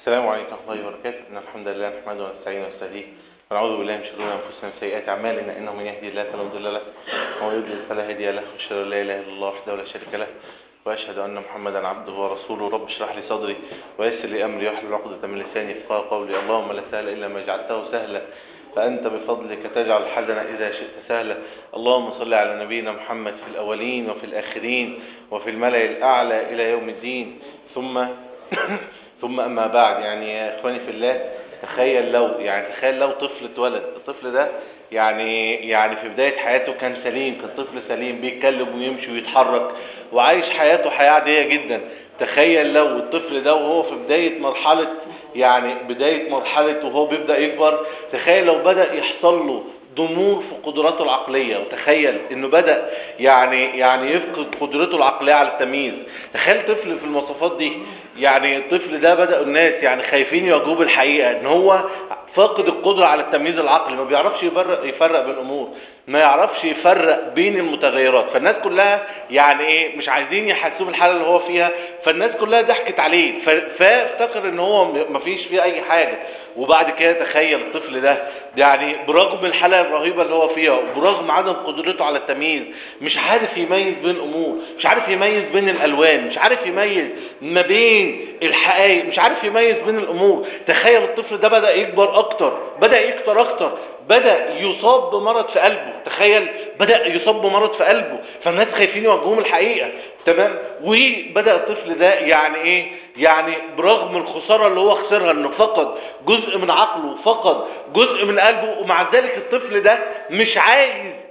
السلام عليكم ورحمة الله وبركاته إن الحمد لله نحمده ونستعينه ونستهديه ونعوذ بالله من شرور أنفسنا وسيئات أعمالنا إنه من يهدي الله فلا مضل له ومن يضلل فلا هادي له وأشهد أن لا إله إلا الله وحده لا شريك له وأشهد أن محمدا عبده ورسوله رب اشرح لي صدري ويسر لي أمري واحلل عقدة من لساني يفقهوا قولي اللهم لا سهل إلا ما جعلته سهلا فأنت بفضلك تجعل الحزن إذا شئت سهلا اللهم صل على نبينا محمد في الأولين وفي الآخرين وفي الملأ الأعلى إلى يوم الدين ثم ثم أما بعد يعني يا إخواني في الله تخيل لو يعني تخيل لو طفل اتولد الطفل ده يعني يعني في بداية حياته كان سليم كان طفل سليم بيتكلم ويمشي ويتحرك وعايش حياته حياة عادية جدا تخيل لو الطفل ده وهو في بداية مرحلة يعني بداية مرحلة وهو بيبدأ يكبر تخيل لو بدأ يحصل له ضمور في قدراته العقلية وتخيل انه بدأ يعني يعني يفقد قدرته العقلية على التمييز تخيل طفل في المواصفات دي يعني الطفل ده بدأ الناس يعني خايفين يواجهوه بالحقيقة ان هو فاقد القدرة على التمييز العقلي ما بيعرفش يفرق يفرق بين الامور ما يعرفش يفرق بين المتغيرات فالناس كلها يعني ايه مش عايزين يحسوه بالحالة اللي هو فيها فالناس كلها ضحكت عليه فافتكر ان هو مفيش فيه اي حاجة وبعد كده تخيل الطفل ده يعني برغم الحالة الرهيبة اللي هو فيها وبرغم عدم قدرته على التمييز مش عارف يميز بين امور مش عارف يميز بين الالوان مش عارف يميز ما بين الحقائق مش عارف يميز بين الامور تخيل الطفل ده بدأ يكبر اكتر بدأ يكتر اكتر بدأ يصاب بمرض في قلبه تخيل بدأ يصاب بمرض في قلبه فالناس خايفين يواجهوهم الحقيقة تمام وبدأ الطفل ده يعني ايه يعني برغم الخسارة اللي هو خسرها انه فقد جزء من عقله فقد جزء من قلبه ومع ذلك الطفل ده مش عايز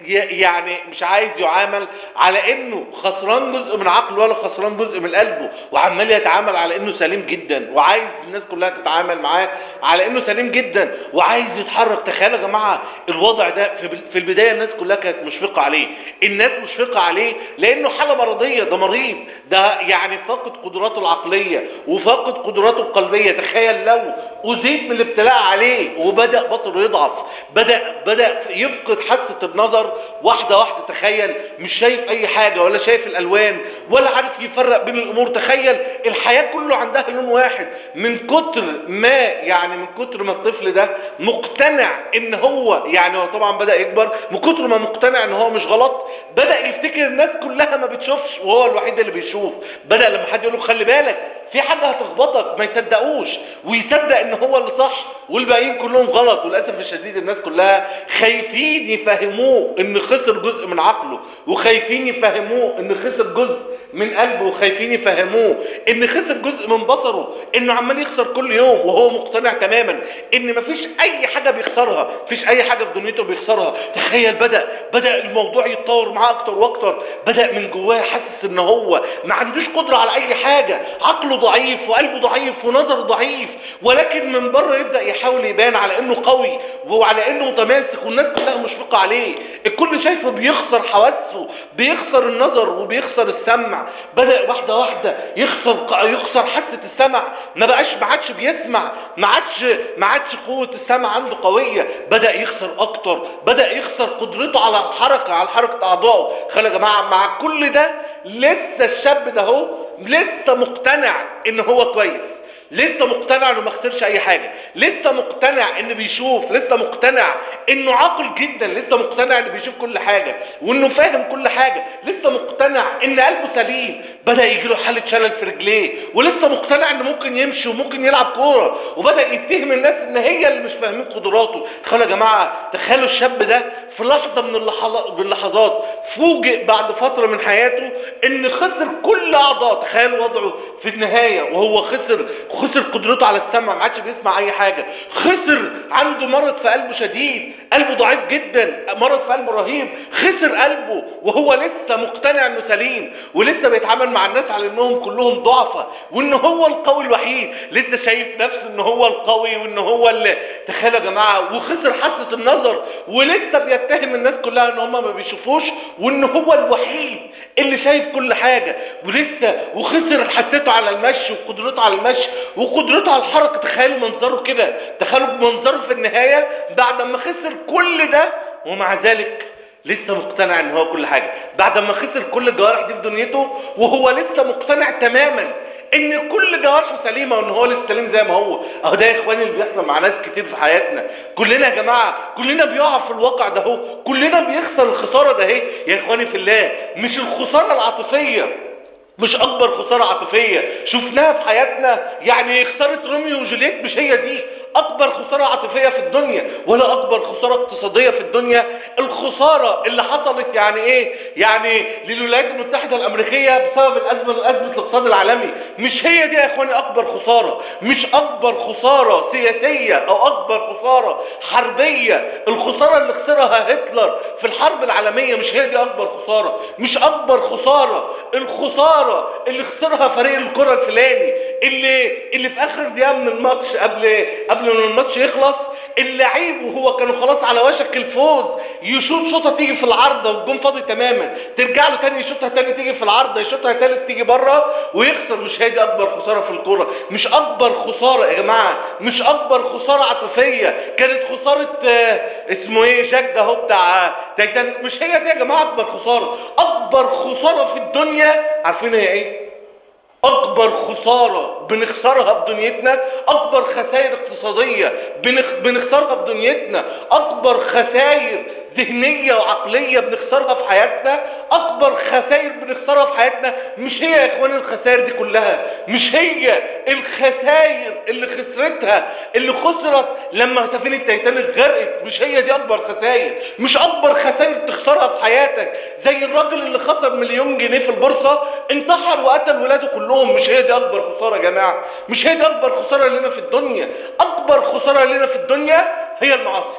يعني مش عايز يعامل على انه خسران جزء من عقله ولا خسران جزء من قلبه وعمال يتعامل على انه سليم جدا وعايز الناس كلها تتعامل معاه على انه سليم جدا وعايز يتحرك تخيلوا يا جماعه الوضع ده في البدايه الناس كلها كانت مشفقه عليه الناس مشفقه عليه لانه حاله مرضيه ده مريض ده يعني فاقد قدراته العقليه وفاقد قدراته القلبيه تخيل لو اذيت من الابتلاء عليه وبدا بطنه يضعف بدا بدا يفقد حاسه النظر واحده واحده تخيل مش شايف اي حاجه ولا شايف الالوان ولا عارف يفرق بين الامور تخيل الحياه كله عندها لون واحد من كتر ما يعني من كتر ما الطفل ده مقتنع ان هو يعني هو طبعا بدا يكبر من كتر ما مقتنع ان هو مش غلط بدا يفتكر الناس كلها ما بتشوفش وهو الوحيد اللي بيشوف بدا لما حد يقول له خلي بالك في حاجه هتخبطك ما يصدقوش ويصدق ان هو اللي صح والباقيين كلهم غلط وللاسف الشديد الناس كلها خايفين يفهموه ان خسر جزء من عقله وخايفين يفهموه ان خسر جزء من قلبه وخايفين يفهموه ان خسر جزء من بصره انه عمال يخسر كل يوم وهو مقتنع تماما ان مفيش اي حاجه بيخسرها مفيش اي حاجه في دنيته بيخسرها تخيل بدا بدا الموضوع يتطور معاه اكتر واكتر بدا من جواه حاسس ان هو ما عندوش قدره على اي حاجه عقله ضعيف وقلبه ضعيف ونظره ضعيف ولكن من بره يبدا يحاول يبان على انه قوي وعلى انه متماسك والناس كلها مشفقه عليه الكل شايفه بيخسر حواسه بيخسر النظر وبيخسر السمع بدا واحده واحده يخسر يخسر حاسه السمع ما بقاش ما عادش بيسمع ما عادش ما عادش قوه السمع عنده قويه بدا يخسر اكتر بدا يخسر قدرته على الحركه على حركه اعضائه خلي يا جماعه مع كل ده لسه الشاب ده اهو لسه مقتنع ان هو كويس لسه مقتنع انه ما خسرش اي حاجه لسه مقتنع انه بيشوف لسه مقتنع انه عاقل جدا لسه مقتنع انه بيشوف كل حاجه وانه فاهم كل حاجه لسه مقتنع ان قلبه سليم بدا يجي له حاله شلل في رجليه ولسه مقتنع انه ممكن يمشي وممكن يلعب كوره وبدا يتهم الناس ان هي اللي مش فاهمين قدراته تخيلوا يا جماعه تخيلوا الشاب ده في لحظه من اللحظات فوجئ بعد فتره من حياته ان خسر كل اعضاء تخيلوا وضعه في النهايه وهو خسر خسر قدرته على السمع ما عادش بيسمع اي حاجه خسر عنده مرض في قلبه شديد قلبه ضعيف جدا مرض في قلبه رهيب خسر قلبه وهو لسه مقتنع انه سليم ولسه بيتعامل مع الناس على انهم كلهم ضعفة وان هو القوي الوحيد لسه شايف نفسه ان هو القوي وان هو اللي تخيلوا يا جماعه وخسر حاسه النظر ولسه بيتهم الناس كلها ان هم ما بيشوفوش وان هو الوحيد اللي شايف كل حاجه ولسه وخسر حسيته على المشي وقدرته على المشي وقدرته على الحركه تخيلوا منظره كده تخيلوا منظره في النهايه بعد ما خسر كل ده ومع ذلك لسه مقتنع ان هو كل حاجه بعد ما خسر كل الجوارح دي في دنيته وهو لسه مقتنع تماما ان كل جوارحه سليمه وان هو لسه سليم زي ما هو اهو ده يا اخواني اللي بيحصل مع ناس كتير في حياتنا كلنا يا جماعه كلنا بيقع في الواقع ده اهو كلنا بيخسر الخساره ده اهي يا اخواني في الله مش الخساره العاطفيه مش اكبر خسارة عاطفية شفناها في حياتنا يعني خسارة روميو وجولييت مش هي دي اكبر خسارة عاطفية في الدنيا ولا اكبر خسارة اقتصادية في الدنيا الخسارة اللي حصلت يعني ايه يعني للولايات المتحدة الامريكية بسبب الازمة ازمة الاقتصاد العالمي مش هي دي يا اخواني اكبر خسارة مش اكبر خسارة سياسية او اكبر خسارة حربية الخسارة اللي خسرها هتلر في الحرب العالمية مش هي دي اكبر خسارة مش اكبر خسارة الخسارة اللي خسرها فريق الكرة الفلاني اللي اللي في اخر دقيقة من الماتش قبل قبل ما الماتش يخلص اللعيب وهو كانوا خلاص على وشك الفوز يشوط شوطه تيجي في العارضه والجون فاضي تماما ترجع له تاني يشوطها تاني تيجي في العارضه يشوطها تالت تيجي بره ويخسر مش هي دي اكبر خساره في الكوره مش اكبر خساره يا جماعه مش اكبر خساره عاطفيه كانت خساره آه اسمه ايه جاك ده هو بتاع تايتانيك مش هي دي يا جماعه اكبر خساره اكبر خساره في الدنيا عارفين هي ايه اكبر خسارة بنخسرها في دنيتنا اكبر خسائر اقتصادية بنخ... بنخسرها في دنيتنا اكبر خسائر ذهنية وعقلية بنخسرها في حياتنا اكبر خسائر بنخسرها في حياتنا مش هي يا اخواني الخسائر دي كلها مش هي الخسائر اللي خسرتها اللي خسرت لما سفينة تايتانيك غرقت مش هي دي اكبر خسائر مش اكبر خسائر تخسرها في حياتك زي الراجل اللي خسر مليون جنيه في البورصة انتحر وقتل ولاده كلهم مش هي دي اكبر خسارة يا جماعة مش هي دي اكبر خسارة لنا في الدنيا اكبر خسارة لنا في الدنيا هي المعاصي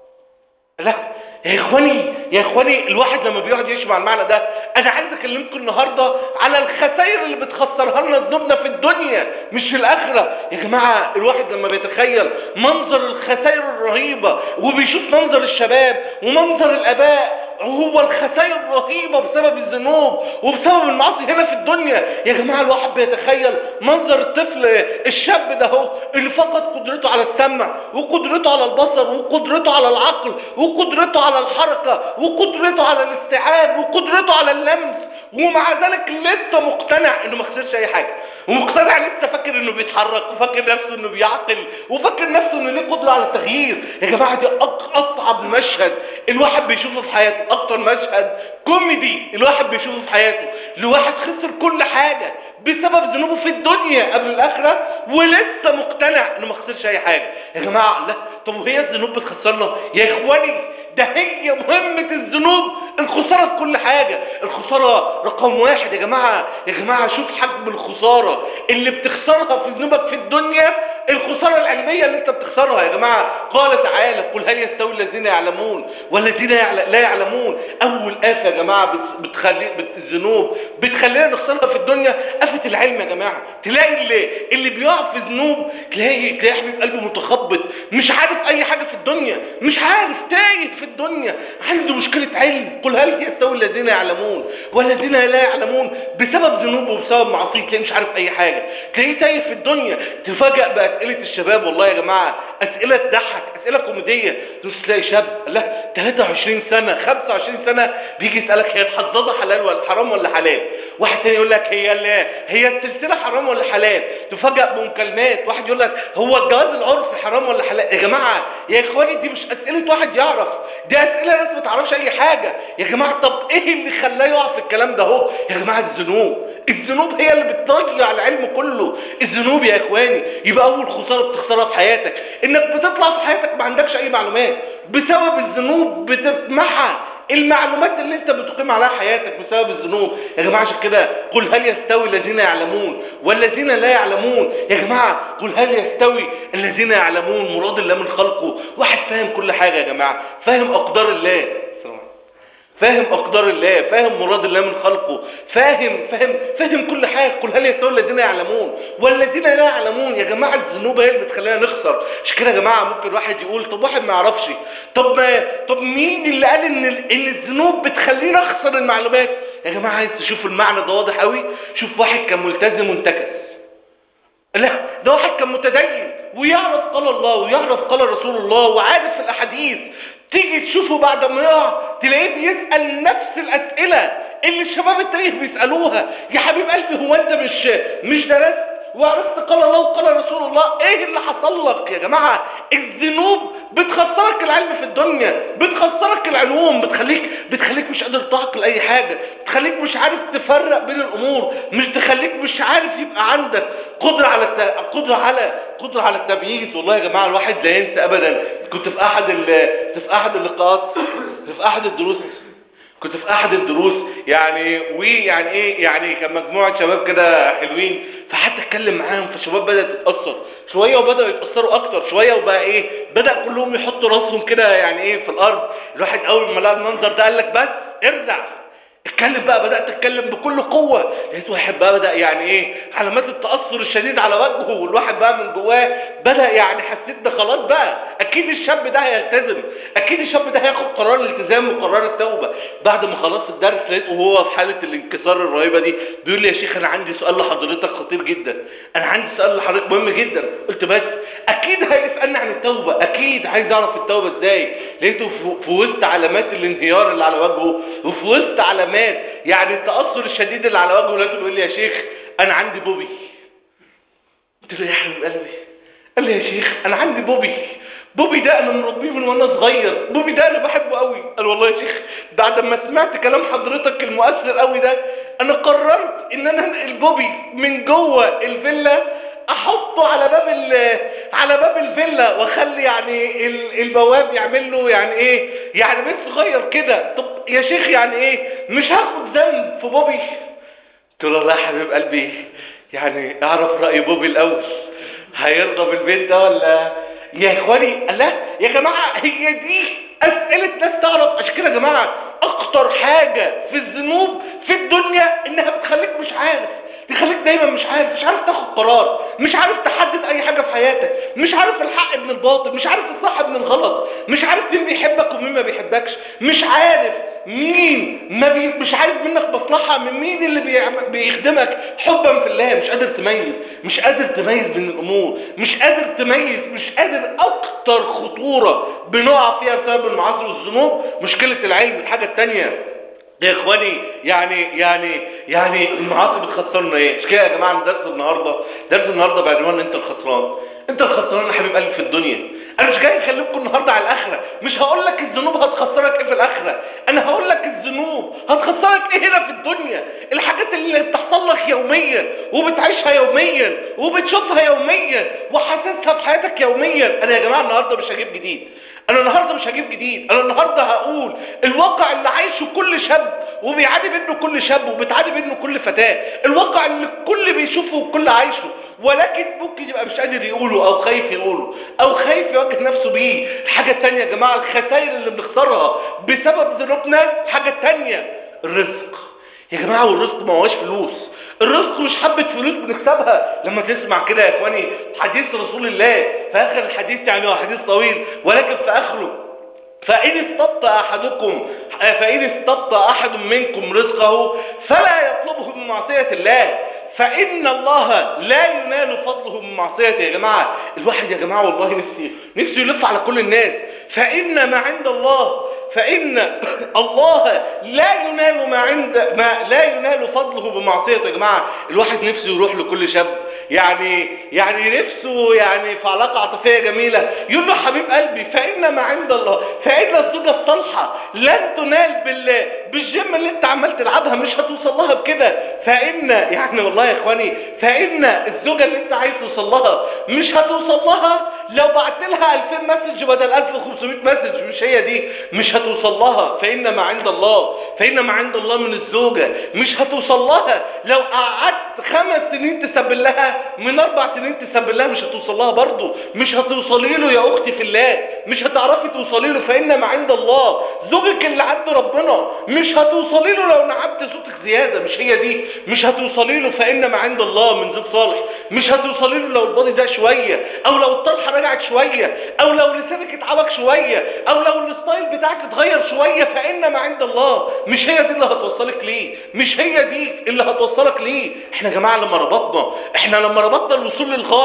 لا يا اخواني يا اخواني الواحد لما بيقعد يعيش مع المعنى ده انا عايز اكلمكم النهارده على الخسائر اللي بتخسرها لنا ذنوبنا في الدنيا مش في الاخره يا جماعه الواحد لما بيتخيل منظر الخسائر الرهيبه وبيشوف منظر الشباب ومنظر الاباء هو الخسائر رهيبة بسبب الذنوب وبسبب المعاصي هنا في الدنيا يا جماعة الواحد بيتخيل منظر الطفل الشاب ده هو اللي فقد قدرته على السمع وقدرته على البصر وقدرته على العقل وقدرته على الحركة وقدرته على الاستيعاب وقدرته على اللمس ومع ذلك لسه مقتنع انه ما خسرش اي حاجة ومقتنع لسه فاكر انه بيتحرك وفاكر نفسه انه بيعقل وفاكر نفسه انه ليه قدرة على التغيير يا جماعة دي اصعب مشهد الواحد بيشوفه في حياته اكتر مشهد كوميدي الواحد بيشوفه في حياته لواحد خسر كل حاجة بسبب ذنوبه في الدنيا قبل الاخرة ولسه مقتنع انه ما خسرش اي حاجة يا جماعة لا طب وهي الذنوب بتخسرنا يا اخواني ده هي مهمة الذنوب الخسارة في كل حاجة الخسارة رقم واحد يا جماعة يا جماعة شوف حجم الخسارة اللي بتخسرها في ذنوبك في الدنيا الخسارة العلمية اللي انت بتخسرها يا جماعة قال تعالى قل هل يستوي الذين يعلمون والذين لا يعلمون اول آفة يا جماعة بتخلي الذنوب بتخلينا نخسرها في الدنيا آفة العلم يا جماعة تلاقي اللي اللي بيقع في ذنوب تلاقي تلاقي حبيب قلبه متخبط مش عارف اي حاجة في الدنيا مش عارف تايه في الدنيا عنده مشكلة علم قل هل يستوي الذين يعلمون والذين لا يعلمون بسبب ذنوبه وبسبب معصيه تلاقيه مش عارف اي حاجة تلاقيه تايه في الدنيا تفاجأ بأسئلة الشباب والله يا جماعة أسئلة تضحك أسئلة كوميدية تلاقي شاب لا 23 سنة 25 سنة بيجي يسألك هي الحظاظة حلال ولا حرام ولا حلال واحد تاني يقول لك هي ال- هي السلسلة حرام ولا حلال تفاجأ بمكالمات واحد يقول لك هو الجواز العرفي حرام ولا حلال يا جماعة يا اخواني دي مش أسئلة واحد يعرف دي أسئلة ناس ما تعرفش أي حاجة يا جماعة طب إيه اللي خلاه يقع في الكلام ده اهو يا جماعة الذنوب الذنوب هي اللي بتضيع العلم كله الذنوب يا اخواني يبقى اول خساره بتخسرها في حياتك انك بتطلع في حياتك ما عندكش اي معلومات بسبب الذنوب بتسمعها المعلومات اللي انت بتقيم عليها حياتك بسبب الذنوب يا جماعه عشان كده قل هل يستوي الذين يعلمون والذين لا يعلمون يا جماعه قل هل يستوي الذين يعلمون مراد الله من خلقه واحد فاهم كل حاجه يا جماعه فاهم اقدار الله فاهم اقدار الله فاهم مراد الله من خلقه فاهم فاهم فاهم كل حاجه قل هل يستوي الذين يعلمون والذين لا يعلمون يا جماعه الذنوب هي اللي بتخلينا نخسر مش كده يا جماعه ممكن واحد يقول طب واحد ما يعرفش طب ما طب مين اللي قال ان ال- ان الذنوب بتخلينا نخسر المعلومات يا جماعه عايز تشوف المعنى ده واضح قوي شوف واحد كان ملتزم وانتكس لا ده واحد كان متدين ويعرف قال الله ويعرف قال رسول الله وعارف الاحاديث تيجي تشوفه بعد ما يقع تلاقيه بيسأل نفس الأسئلة اللي الشباب التاريخ بيسالوها يا حبيب قلبي هو انت مش مش درست وعرفت قال الله وقال رسول الله ايه اللي حصل لك يا جماعة الذنوب بتخسرك العلم في الدنيا بتخسرك العلوم بتخليك بتخليك مش قادر تعقل اي حاجة بتخليك مش عارف تفرق بين الامور مش تخليك مش عارف يبقى عندك قدرة على الت... قدرة على قدرة على التمييز والله يا جماعة الواحد لا ينسى ابدا كنت في احد ال... كنت في احد اللقاءات كنت في احد الدروس كنت في احد الدروس يعني ويعني ايه يعني كان مجموعه شباب كده حلوين فحتى اتكلم معاهم فالشباب بدات تتاثر شويه وبداوا يتاثروا اكتر شويه وبقى ايه بدا كلهم يحطوا راسهم كده يعني ايه في الارض الواحد اول ما لقى المنظر ده قال لك بس ارجع اتكلم بقى بدات اتكلم بكل قوه لقيت واحد بقى بدا يعني ايه علامات التاثر الشديد على وجهه والواحد بقى من جواه بدا يعني حسيت ده خلاص بقى اكيد الشاب ده هيلتزم اكيد الشاب ده هياخد قرار الالتزام وقرار التوبه بعد ما خلصت الدرس لقيته وهو في حاله الانكسار الرهيبه دي بيقول لي يا شيخ انا عندي سؤال لحضرتك خطير جدا انا عندي سؤال لحضرتك مهم جدا قلت بس اكيد هيسالني عن التوبه اكيد عايز اعرف التوبه ازاي لقيته في وسط علامات الانهيار اللي على وجهه وفي وسط علامات يعني التاثر الشديد اللي على وجهه لقيته بيقول لي يا شيخ انا عندي بوبي قلت له يا حبيب قلبي قال لي يا شيخ انا عندي بوبي بوبي ده انا مربيه من وانا صغير بوبي ده انا بحبه قوي قال والله يا شيخ بعد ما سمعت كلام حضرتك المؤثر قوي ده انا قررت ان انا انقل بوبي من جوه الفيلا احطه على باب على باب الفيلا واخلي يعني البواب يعمل له يعني ايه يعني بيت صغير كده طب يا شيخ يعني ايه مش هاخد ذنب في بوبي قلت له لا يا حبيب قلبي يعني اعرف راي بوبي الاول هيرضى بالبيت ده ولا يا اخواني لا يا جماعه هي دي اسئله ناس تعرف عشان كده يا جماعه اكتر حاجه في الذنوب في الدنيا انها بتخليك مش عارف تخليك دايما مش عارف مش عارف تاخد قرار مش عارف تحدد اي حاجه في حياتك مش عارف الحق من الباطل مش عارف الصح من الغلط مش عارف مين بيحبك ومين ما بيحبكش مش عارف مين ما بي... مش عارف منك مصلحه من مين اللي بي... بيخدمك حبا في الله مش قادر تميز مش قادر تميز بين الامور مش قادر تميز مش قادر اكتر خطوره بنقع فيها بسبب المعاصي والذنوب مشكله العلم الحاجه الثانيه يا اخواني يعني يعني يعني المعاصي بتخسرنا ايه مش كده يا جماعه درس النهارده درس النهارده بعنوان انت الخسران انت الخسران يا حبيب قلبي في الدنيا انا مش جاي اكلمكم النهارده على الاخره مش هقول لك الذنوب هتخسرك ايه في الاخره انا هقول لك الذنوب هتخسرك ايه هنا في الدنيا الحاجات اللي بتحصل لك يوميا وبتعيشها يوميا وبتشوفها يوميا وحاسسها في حياتك يوميا انا يا جماعه النهارده مش هجيب جديد انا النهارده مش هجيب جديد انا النهارده هقول الواقع اللي عايشه كل شاب وبيعاني منه كل شاب وبتعاني منه كل فتاه الواقع اللي الكل بيشوفه والكل عايشه ولكن ممكن يبقى مش قادر يقوله او خايف يقوله او خايف يواجه نفسه بيه حاجه تانية يا جماعه الخسائر اللي بنخسرها بسبب ذنوبنا حاجه تانية الرزق يا جماعه والرزق ما هوش فلوس الرزق مش حبة فلوس بنكسبها لما تسمع كده يا اخواني حديث رسول الله في اخر الحديث يعني هو حديث طويل ولكن في اخره فإن استبطأ أحدكم فإن استبطأ أحد منكم رزقه فلا يطلبه بمعصية الله فإن الله لا ينال فضله بمعصيته يا جماعة الواحد يا جماعة والله نفسي نفسه يلف على كل الناس فإن ما عند الله فإن الله لا ينال ما عند ما لا ينال فضله بمعصيته يا جماعة الواحد نفسه يروح لكل شاب يعني يعني نفسه يعني في علاقة عاطفية جميلة يقول له حبيب قلبي فإن ما عند الله فإن الزوجة الصالحة لن تنال بال بالجيم اللي انت عمال تلعبها مش هتوصل لها بكده فإن يعني والله يا اخواني فإن الزوجة اللي انت عايز توصل لها مش هتوصل لها لو بعت لها 2000 مسج بدل 1500 مسج مش هي دي مش هتوصل لها فإن ما عند الله فإن ما عند الله من الزوجة مش هتوصل لها لو قعدت خمس سنين تسبل لها من اربع سنين تسبل لها مش هتوصل لها برضه مش هتوصلي له يا اختي في الله مش هتعرفي توصلي له فإن ما عند الله زوجك اللي عند ربنا مش هتوصلي له لو نعبت صوتك زيادة مش هي دي مش هتوصلي له فإن ما عند الله من زوج صالح مش هتوصلي له لو البادي ده شوية او لو الطرحة رجعت شوية او لو لسانك اتعبك شوية او لو الستايل بتاعك اتغير شوية فإن ما عند الله مش هي دي اللي هتوصلك ليه مش هي دي اللي هتوصلك ليه احنا يا جماعة لما ربطنا احنا لما ربطنا الوصول للغاية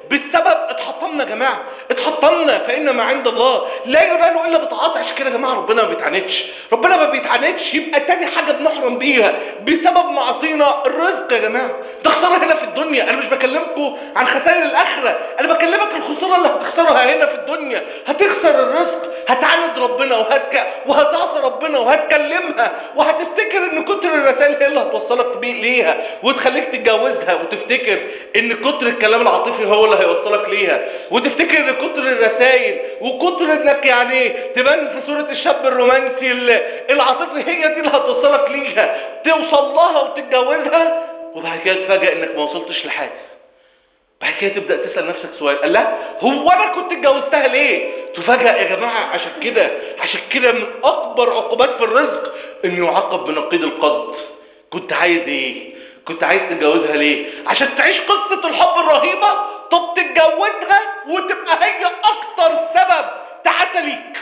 بالسبب اتحطمنا يا جماعه اتحطمنا فان ما عند الله لا ينال الا بطاعات عشان كده يا جماعه ربنا ما بيتعاندش ربنا ما بيتعاندش يبقى تاني حاجه بنحرم بيها بسبب معصينا الرزق يا جماعه ده خساره هنا في الدنيا انا مش بكلمكم عن خسائر الاخره انا بكلمك الخساره اللي هتخسرها هنا في الدنيا هتخسر الرزق هتعاند ربنا وهتك... وهتعصي ربنا وهتكلمها وهتفتكر ان كتر الرسائل هي اللي هتوصلك بيه ليها وتخليك تتجوزها وتفتكر ان كتر الكلام العاطفي هو اللي هيوصلك ليها وتفتكر ان كتر الرسائل وكتر انك يعني تبان في صورة الشاب الرومانسي ال- العاطفي هي دي اللي هتوصلك ليها توصل لها وتتجوزها وبعد كده تفاجئ انك ما وصلتش لحاجه بعد كده تبدا تسال نفسك سؤال قال لا هو انا كنت اتجوزتها ليه تفاجئ يا جماعه عشان كده عشان كده من اكبر عقوبات في الرزق انه يعاقب بنقيض القصد كنت عايز ايه كنت عايز تتجوزها ليه عشان تعيش قصه الحب الرهيبه طب تتجوزها وتبقى هي اكتر سبب تعاسه ليك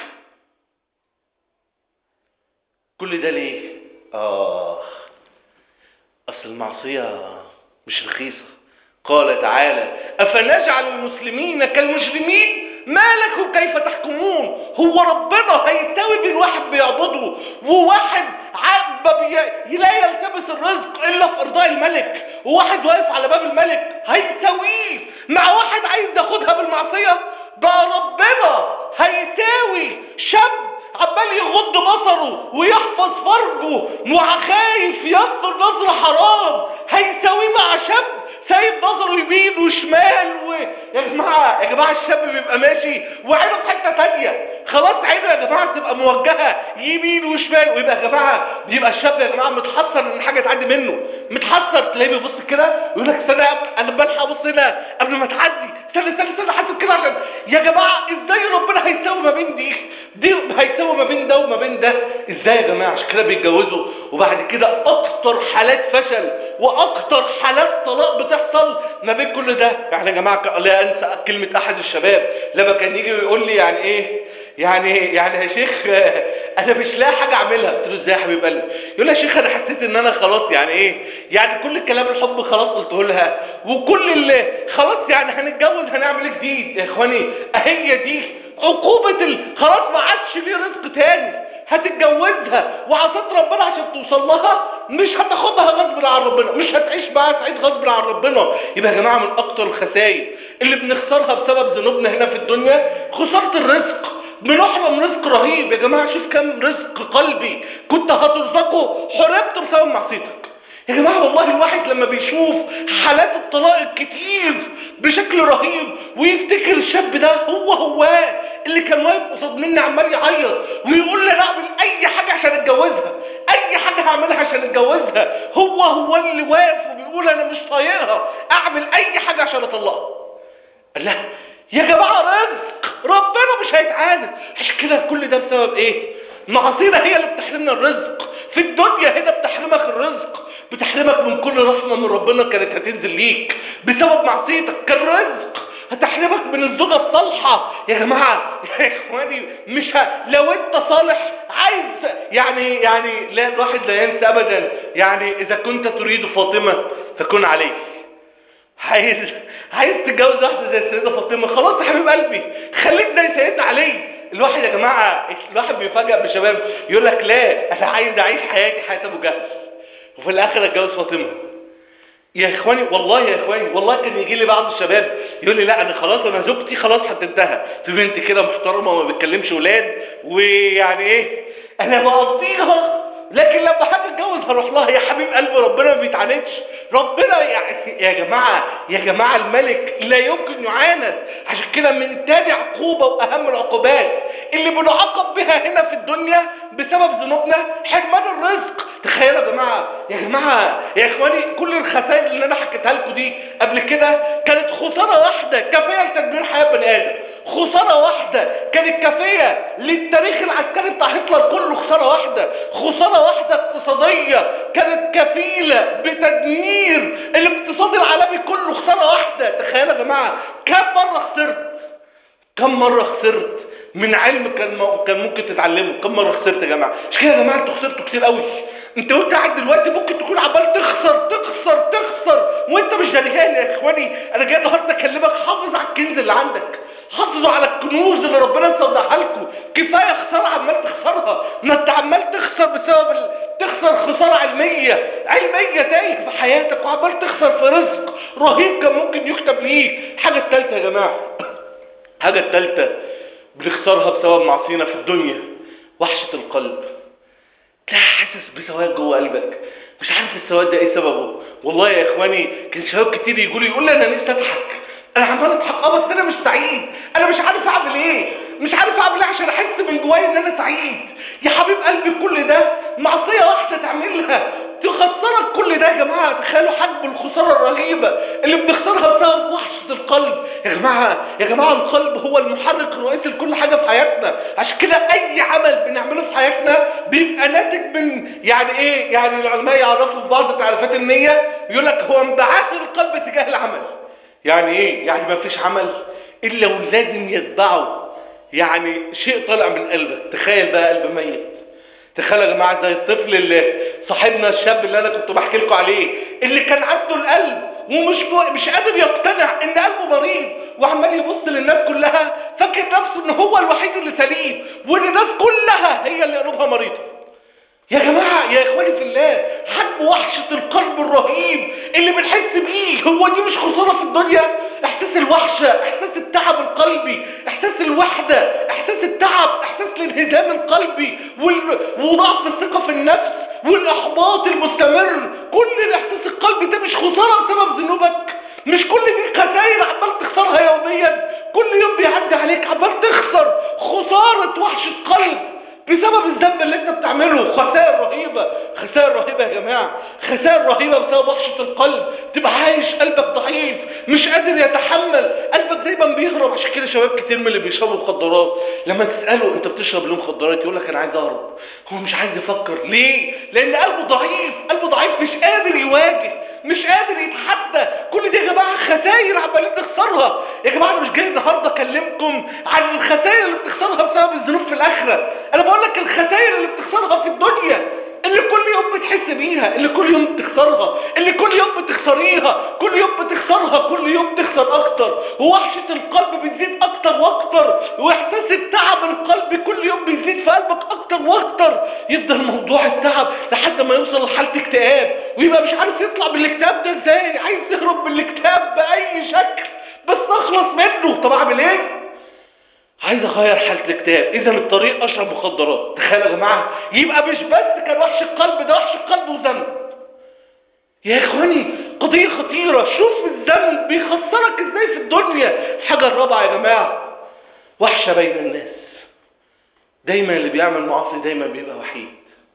كل ده ليه اه اصل المعصيه مش رخيصه قال تعالى أفنجعل المسلمين كالمجرمين ما لكم كيف تحكمون هو ربنا هيستوي بين واحد بيعبده وواحد عب بي... لا يلتبس الرزق إلا في إرضاء الملك وواحد واقف على باب الملك هيساويه مع واحد عايز ياخدها بالمعصية بقى ربنا هيساوي شاب عمال يغض بصره ويحفظ فرجه وخايف ينظر نظرة حرام هيساويه مع شاب سايب نظره يمين وشمال و... يا جماعة يا جماعة الشاب بيبقى ماشي وعينه في حتة تانية خلاص عينه يا جماعة تبقى موجهة يمين وشمال ويبقى يا جماعة بيبقى الشاب يا جماعة متحسر ان حاجة تعدي منه متحسر تلاقيه بيبص كده يقول لك استنى انا بلحق ابص هنا قبل ما تعدي استنى استنى استنى حاسب كده عشان يا جماعة ازاي ربنا هيساوي ما بين دي دي هيساوي ما بين ده وما بين ده ازاي يا جماعة عشان كده بيتجوزوا وبعد كده اكتر حالات فشل واكتر حالات طلاق بتحصل ما بين كل ده يعني يا جماعة لا انسى كلمة احد الشباب لما كان يجي ويقول لي يعني ايه يعني يعني يا شيخ آه، انا مش لاقي حاجه اعملها قلت له ازاي يا حبيب قلبي يقول لي يا شيخ انا حسيت ان انا خلاص يعني ايه يعني كل الكلام الحب خلاص قلته لها وكل اللي خلاص يعني هنتجوز هنعمل ايه جديد يا اخواني اهي دي عقوبه ال... خلاص ما عادش ليه رزق تاني هتتجوزها وعصيت ربنا عشان توصل لها مش هتاخدها غصب عن ربنا مش هتعيش معاها سعيد غصب عن ربنا يبقى يا جماعه من اكتر الخسائر اللي بنخسرها بسبب ذنوبنا هنا في الدنيا خساره الرزق بنحرم رزق رهيب يا جماعه شوف كم رزق قلبي كنت هترزقه حرمته بسبب معصيتك يا جماعة والله الواحد لما بيشوف حالات الطلاق الكتير بشكل رهيب ويفتكر الشاب ده هو هو اللي كان واقف قصاد مني عمال يعيط ويقول لي انا اعمل اي حاجة عشان اتجوزها اي حاجة هعملها عشان اتجوزها هو هو اللي واقف وبيقول انا مش طايقها اعمل اي حاجة عشان اطلقها لا يا جماعة رزق ربنا مش هيتعاند عشان كده كل ده بسبب ايه معصينا هي اللي بتحرمنا الرزق في الدنيا هنا بتحرمك الرزق بتحرمك من كل رحمة من ربنا كانت هتنزل ليك بسبب معصيتك كان رزق هتحرمك من الزوجة الصالحة يا جماعة يا اخواني مش ه... لو انت صالح عايز يعني يعني لا الواحد لا ينسى ابدا يعني اذا كنت تريد فاطمة فكن عليه عايز عايز تتجوز واحده زي السيده فاطمه خلاص يا حبيب قلبي خليك زي سيدنا علي الواحد يا جماعه الواحد بيفاجئ بشباب يقول لك لا انا عايز اعيش حياتي حياه ابو جهل وفي الاخر اتجوز فاطمه يا اخواني والله يا اخواني والله كان يجي لي بعض الشباب يقول لي لا انا خلاص انا زوجتي خلاص هتنتهى في بنت كده محترمه وما بتكلمش ولاد ويعني ايه انا بقضيها لكن لما حد اتجوز هروح لها يا حبيب قلبي ربنا ما بيتعاندش ربنا يعني يا جماعه يا جماعه الملك لا يمكن يعاند عشان كده من تاني عقوبه واهم العقوبات اللي بنعاقب بها هنا في الدنيا بسبب ذنوبنا حرمان الرزق تخيلوا يا جماعه يا جماعه يا اخواني كل الخسائر اللي انا حكيتها لكم دي قبل كده كانت خساره واحده كافيه لتدمير حياه بني ادم خسارة واحدة كانت كافية للتاريخ العسكري بتاع هتلر كله خسارة واحدة خسارة واحدة اقتصادية كانت كفيلة بتدمير الاقتصاد العالمي كله خسارة واحدة تخيلوا يا جماعة كم مرة خسرت كم مرة خسرت من علم كان م- كان ممكن تتعلمه كم مرة خسرت يا جماعة مش كده يا جماعة انتوا خسرتوا كتير قوي انت وانت قاعد دلوقتي ممكن تكون عمال تخسر تخسر تخسر وانت مش دريان يا اخواني انا جاي النهارده اكلمك حافظ على الكنز اللي عندك حافظوا على الكنوز اللي ربنا صدقها لكم كفايه خساره عمال تخسرها ما انت عمال تخسر بسبب ال... تخسر خساره علميه علميه تايه في حياتك وعمال تخسر في رزق رهيب كان ممكن يكتب ليك الحاجه الثالثه يا جماعه الحاجه الثالثه بنخسرها بسبب معصينا في الدنيا وحشه القلب تلاقي حاسس بسواد جوه قلبك مش عارف السواد ده ايه سببه والله يا اخواني كان شباب كتير يقولوا يقول لي انا نفسي اضحك انا عمال اضحك اه بس انا مش سعيد انا مش عارف اعمل ايه مش عارف اعمل ايه عشان احس من جوايا ان انا سعيد يا حبيب قلبي كل ده معصيه واحده تعملها تخسرك كل ده يا جماعه تخيلوا حجم الخساره الرهيبه اللي بنخسرها بسبب وحشه القلب يا جماعه يا جماعه القلب هو المحرك الرئيسي لكل حاجه في حياتنا عشان كده اي عمل بنعمله في حياتنا بيبقى ناتج من يعني ايه يعني العلماء يعرفوا في بعض تعريفات النيه يقول لك هو انبعاث القلب تجاه العمل يعني ايه يعني ما فيش عمل الا ولازم يتبعه يعني شيء طالع من قلبك تخيل بقى قلب ميت تخيل يا جماعه زي الطفل اللي صاحبنا الشاب اللي انا كنت بحكي لكم عليه اللي كان عنده القلب ومش مش قادر يقتنع ان قلبه مريض وعمال يبص للناس كلها فاكر نفسه ان هو الوحيد اللي سليم وان الناس كلها هي اللي قلوبها مريضه يا جماعة يا اخواني في الله حجم وحشة القلب الرهيب اللي بنحس بيه هو دي مش خسارة في الدنيا احساس الوحشة احساس التعب القلبي احساس الوحدة احساس التعب احساس الانهزام القلبي وال... وضعف الثقة في النفس والاحباط المستمر كل الاحساس القلبي ده مش خسارة بسبب ذنوبك مش كل دي خسائر عمال تخسرها يوميا كل يوم بيعدي عليك عمال تخسر خسارة وحشة قلب بسبب الذنب اللي انت بتعمله خسائر رهيبة خسائر رهيبة يا جماعة خسائر رهيبة بسبب وحشة القلب تبقى عايش قلبك ضعيف مش قادر يتحمل قلبك دايما بيهرب عشان كده شباب كتير من اللي بيشربوا مخدرات لما تسأله انت بتشرب ليه مخدرات يقول لك انا عايز اهرب هو مش عايز يفكر ليه لان قلبه ضعيف قلبه ضعيف مش قادر يواجه مش قادر يتحدى كل دي يا جماعه خسائر عمالين نخسرها يا جماعه انا مش جاي النهارده اكلمكم عن الخسائر اللي بتخسرها بسبب الذنوب في الاخره انا بقول لك الخسائر اللي بتخسرها في الدنيا اللي كل يوم بتحس بيها اللي كل يوم بتخسرها اللي كل يوم بتخسريها كل يوم بتخسرها كل يوم تخسر اكتر ووحشة القلب بتزيد اكتر واكتر واحساس التعب القلب كل يوم بيزيد في قلبك اكتر واكتر يفضل موضوع التعب لحد ما يوصل لحالة اكتئاب ويبقى مش عارف يطلع من الاكتئاب ده ازاي عايز يهرب من الاكتئاب باي شكل بس اخلص منه طب اعمل ايه عايز اغير حالة الاكتئاب اذا الطريق اشرب مخدرات تخيلوا يا جماعة يبقى مش بس كان وحش القلب ده وحش القلب وذنب يا اخواني قضية خطيرة شوف الذنب بيخسرك ازاي في الدنيا الحاجة الرابعة يا جماعة وحشة بين الناس دايما اللي بيعمل معاصي دايما بيبقى وحيد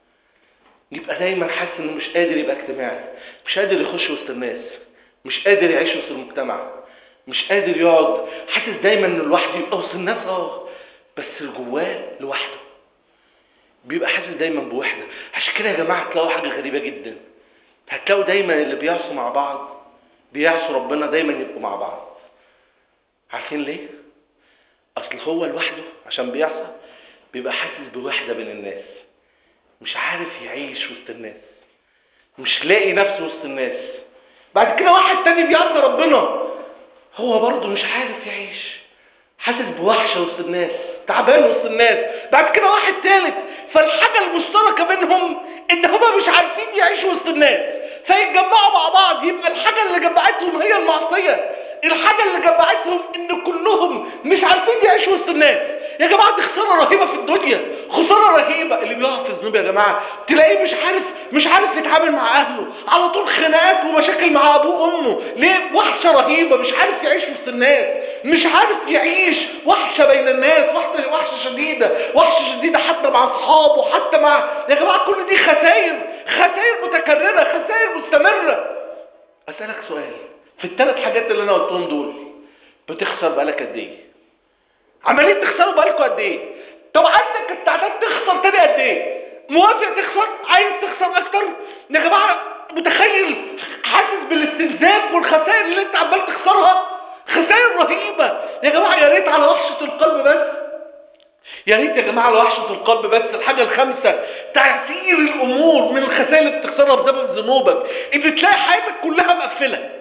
يبقى دايما حاسس انه مش قادر يبقى اجتماعي مش قادر يخش وسط الناس مش قادر يعيش وسط المجتمع مش قادر يقعد حاسس دايما انه لوحده يبقى وسط الناس اه بس جواه لوحده بيبقى حاسس دايما بوحده عشان كده يا جماعه تلاقوا حاجه غريبه جدا هتلاقوا دايما اللي بيعصوا مع بعض بيعصوا ربنا دايما يبقوا مع بعض عارفين ليه اصل هو لوحده عشان بيعصى بيبقى حاسس بوحده بين الناس مش عارف يعيش وسط الناس مش لاقي نفسه وسط الناس بعد كده واحد تاني بيعصى ربنا هو برضه مش عارف يعيش حاسس بوحشة وسط الناس تعبان وسط الناس بعد كده واحد تالت فالحاجة المشتركة بينهم ان هما مش عارفين يعيشوا وسط الناس فيتجمعوا مع بعض يبقى الحاجة اللي جمعتهم هي المعصية الحاجة اللي جمعتهم ان كلهم مش عارفين يعيشوا وسط الناس يا جماعة دي خسارة رهيبة في الدنيا خسارة رهيبة اللي بيقع في الذنوب يا جماعة تلاقيه مش عارف مش عارف يتعامل مع اهله على طول خناقات ومشاكل مع ابوه وامه ليه وحشة رهيبة مش عارف يعيش وسط الناس مش عارف يعيش وحشة بين الناس وحشة وحشة شديدة وحشة شديدة حتى مع اصحابه حتى مع يا جماعة كل دي خسائر خسائر متكررة خسائر مستمرة اسألك سؤال في الثلاث حاجات اللي انا قلتهم دول بتخسر بقالك قد ايه عمالين تخسروا بقالكوا قد ايه طب عندك استعداد تخسر تاني قد ايه موافق تخسر عايز تخسر اكتر يا جماعه متخيل حاسس بالاستنزاف والخسائر اللي انت عمال تخسرها خسائر رهيبه يا جماعه يا ريت على وحشه القلب بس يا ريت يا جماعه على وحشه القلب بس الحاجه الخامسه تاثير الامور من الخسائر اللي بتخسرها بسبب ذنوبك ان تلاقي حياتك كلها مقفله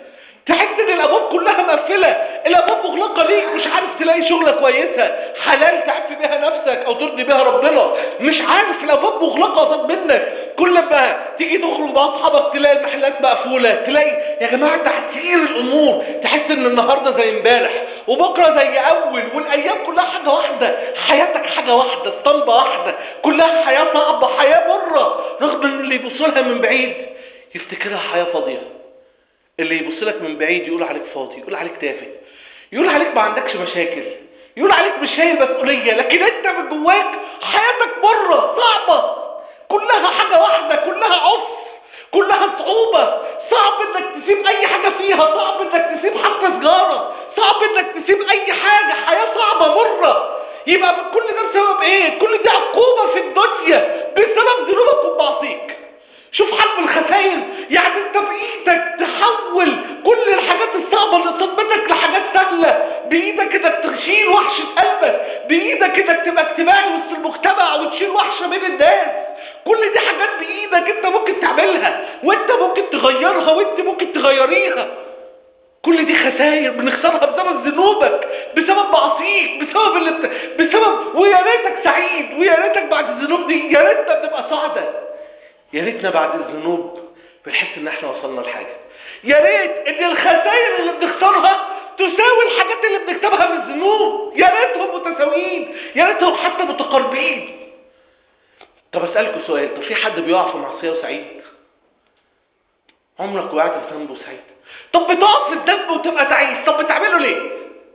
تحس ان الابواب كلها مقفله الابواب مغلقه ليك مش عارف تلاقي شغله كويسه حلال تعفي بيها نفسك او ترضي بيها ربنا مش عارف الابواب مغلقه قصاد منك كل ما تيجي تخرج مع اصحابك تلاقي المحلات مقفوله تلاقي يا جماعه تعسير الامور تحس ان النهارده زي امبارح وبكره زي اول والايام كلها حاجه واحده حياتك حاجه واحده اسطمبه واحده كلها حياه صعبه حياه مره رغم ان اللي يبص لها من بعيد يفتكرها حياه فاضيه اللي يبص لك من بعيد يقول عليك فاضي يقول عليك تافه يقول عليك ما عندكش مشاكل يقول عليك مش شايل مسؤوليه لكن انت من جواك حياتك بره صعبه كلها حاجه واحده كلها عسر كلها صعوبه صعب انك تسيب اي حاجه فيها صعب انك تسيب حتى سجاره صعب انك تسيب اي حاجه حياه صعبه مره يبقى كل ده بسبب ايه كل دي عقوبه في الدنيا بسبب ذنوبك ومعصيك شوف حجم الخسائر يعني انت بايدك تحول كل الحاجات الصعبة اللي قصاد منك لحاجات سهلة بايدك انك تشيل وحشة قلبك بايدك انك تبقى اجتماعي وسط المجتمع وتشيل وحشة بين الناس كل دي حاجات بايدك انت ممكن تعملها وانت ممكن تغيرها وانت ممكن تغيريها كل دي خسائر بنخسرها بسبب ذنوبك بسبب معصيك بسبب اللي بت... بسبب ويا ريتك سعيد ويا ريتك بعد الذنوب دي يا ريتنا بنبقى سعداء يا ريتنا بعد الذنوب بنحس ان احنا وصلنا لحاجه يا ريت ان الخسائر اللي بنخسرها تساوي الحاجات اللي بنكتبها من الذنوب يا ريتهم متساويين يا ريتهم حتى متقاربين طب اسالكم سؤال طب في حد بيقع في معصيه وسعيد عمرك وقعت في ذنب وسعيد طب بتقع في الذنب وتبقى تعيس طب بتعمله ليه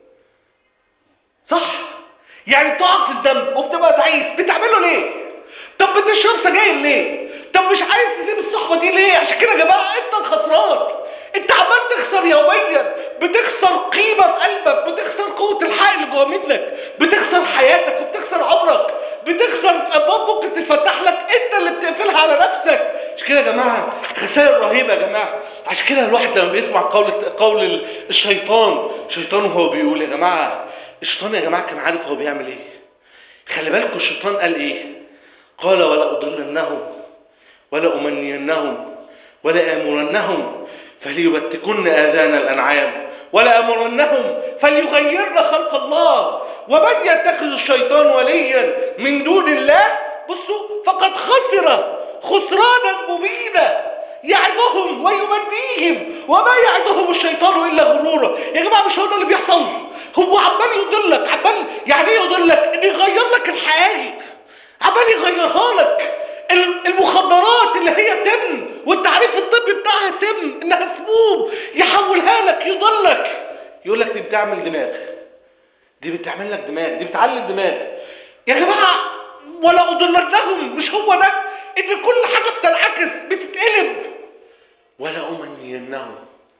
صح يعني بتقع في الذنب وبتبقى تعيس بتعمله ليه طب بتشرب سجاير ليه طب مش عايز تسيب الصحبه دي ليه عشان كده يا جماعه انت الخسران انت عمال تخسر يوميا بتخسر قيمه في قلبك بتخسر قوه الحق اللي جوه منك بتخسر حياتك وبتخسر عمرك بتخسر ابواب ممكن تتفتح لك انت اللي بتقفلها على نفسك عشان كده يا جماعه خسائر رهيبه يا جماعه عشان كده الواحد لما بيسمع قول قول الشيطان الشيطان وهو بيقول يا جماعه الشيطان يا جماعه كان عارف هو بيعمل ايه خلي بالكم الشيطان قال ايه قال ولا اضلنهم ولا أمنينهم ولا آمرنهم فليبتكن آذان الأنعام ولا أمرنهم فليغيرن خلق الله ومن يتخذ الشيطان وليا من دون الله بصوا فقد خسر خسرانا مبينا يعدهم ويمنيهم وما يعدهم الشيطان الا غرورا يا جماعه مش هو ده اللي بيحصل هو عمال يضلك عمال يعني ايه يضلك ان يغير لك الحقائق عمال يغيرها لك المخدرات اللي هي سم والتعريف الطبي بتاعها سم انها سموم يحولها لك يضلك يقول لك دي بتعمل دماغ دي بتعمل لك دماغ دي بتعلي الدماغ يا جماعه ولا اضلنهم مش هو ده ان كل حاجه بتنعكس بتتقلب ولا امنينهم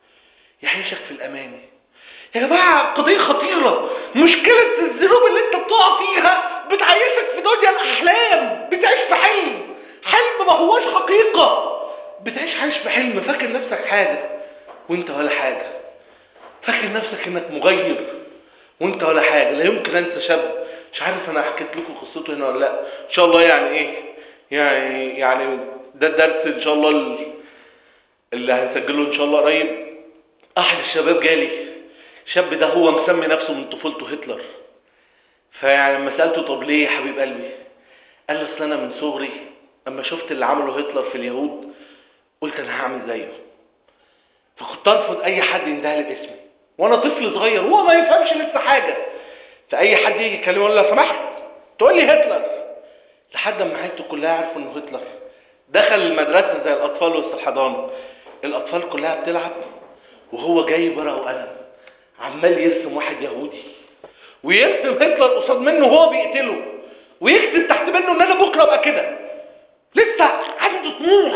يعيشك في الامان يا جماعه قضيه خطيره مشكله الذنوب اللي انت بتقع فيها بتعيشك في دنيا الاحلام بتعيش في حلم حلم ما هوش حقيقة بتعيش عايش في حلم فاكر نفسك حاجة وانت ولا حاجة فاكر نفسك انك مغير وانت ولا حاجة لا يمكن انت شاب مش عارف انا حكيت لكم قصته هنا ولا لا ان شاء الله يعني ايه يعني يعني ده الدرس ان شاء الله اللي هنسجله ان شاء الله قريب احد الشباب جالي الشاب ده هو مسمي نفسه من طفولته هتلر فيعني لما سالته طب ليه يا حبيب قلبي قال لي اصل انا من صغري لما شفت اللي عمله هتلر في اليهود قلت انا هعمل زيه فكنت ارفض اي حد يندهلي باسمي وانا طفل صغير هو ما يفهمش لسه حاجه فاي حد يجي يكلمه يقول له لو سمحت تقول لي هتلر لحد ما عيلته كلها عرفوا انه هتلر دخل المدرسه زي الاطفال وسط الحضانه الاطفال كلها بتلعب وهو جايب ورقه وقلم عمال يرسم واحد يهودي ويرسم هتلر قصاد منه وهو بيقتله ويكتب تحت منه ان انا بكره ابقى كده لسه عنده طموح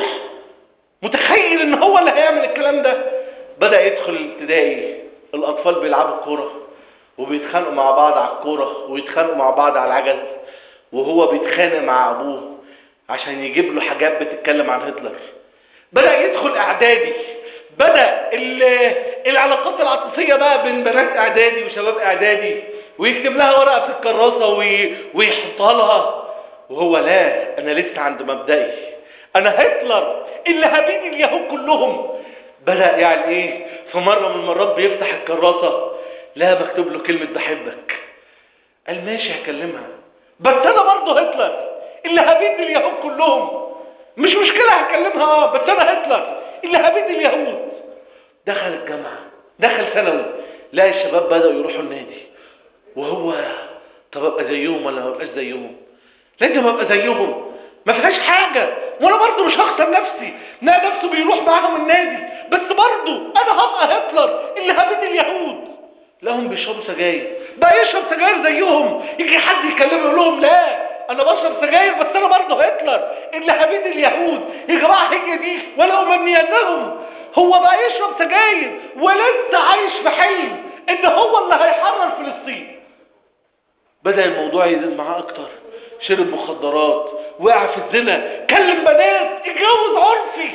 متخيل ان هو اللي هيعمل الكلام ده بدا يدخل الابتدائي الاطفال بيلعبوا كوره وبيتخانقوا مع بعض على الكوره ويتخانقوا مع بعض على العجل وهو بيتخانق مع ابوه عشان يجيب له حاجات بتتكلم عن هتلر بدا يدخل اعدادي بدا العلاقات العاطفيه بقى بين بنات اعدادي وشباب اعدادي ويكتب لها ورقه في الكراسه ويحطها لها وهو لا انا لسه عند مبدئي انا هتلر اللي هبيد اليهود كلهم بدا يعني ايه في في مرة من المرات بيفتح الكراسة لا مكتوب له كلمة بحبك قال ماشي هكلمها بس انا برضه هتلر اللي هبيد اليهود كلهم مش مشكلة هكلمها اه بس انا هتلر اللي هبيد اليهود دخل الجامعة دخل ثانوي لا الشباب بدأوا يروحوا النادي وهو طب ابقى زيهم ولا ما ابقاش زيهم لازم ابقى زيهم ما فيهاش حاجة وانا برضه مش هخسر نفسي لا نفسه بيروح معاهم النادي بس برضه انا هبقى هتلر اللي هبيد اليهود لهم بيشربوا سجاير بقى يشرب سجاير زيهم يجي حد يكلمه يقول لهم لا انا بشرب سجاير بس انا برضه هتلر اللي هبيد اليهود يا جماعه هي دي ولا امنيتهم هو بقى يشرب سجاير ولسه عايش في حلم ان هو اللي هيحرر فلسطين بدأ الموضوع يزيد معاه اكتر شرب مخدرات وقع في الزنا كلم بنات اتجوز عرفي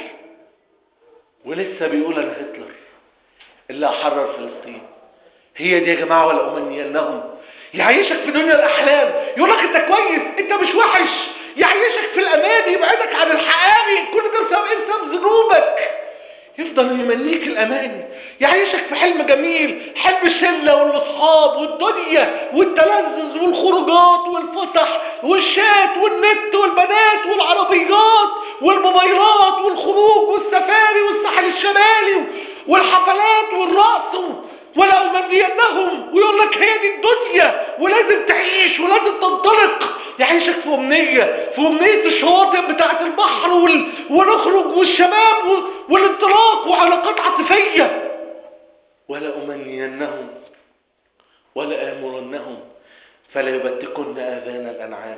ولسه بيقول انا هتلر اللي هحرر فلسطين هي دي يا جماعه ولا امنينهم يعيشك في دنيا الاحلام يقول لك انت كويس انت مش وحش يعيشك في الامان يبعدك عن الحقائق كل ده بسبب ايه بسبب ذنوبك يفضل يمنيك الامان يعيشك في حلم جميل حلم الشله والاصحاب والدنيا والتلذذ والخروجات والفسح والشات والنت والبنات والعربيات والموبايلات والخروج والسفاري والساحل الشمالي والحفلات والرقص ولا أمنينهم ويقول لك هي دي الدنيا ولازم تعيش ولازم تنطلق يعيشك في أمنية في أمنية الشواطئ بتاعة البحر وال... ونخرج والشباب وال... والانطلاق وعلاقات عاطفية ولا أمنينهم ولا آمرنهم فلا يبتكن آذان الأنعام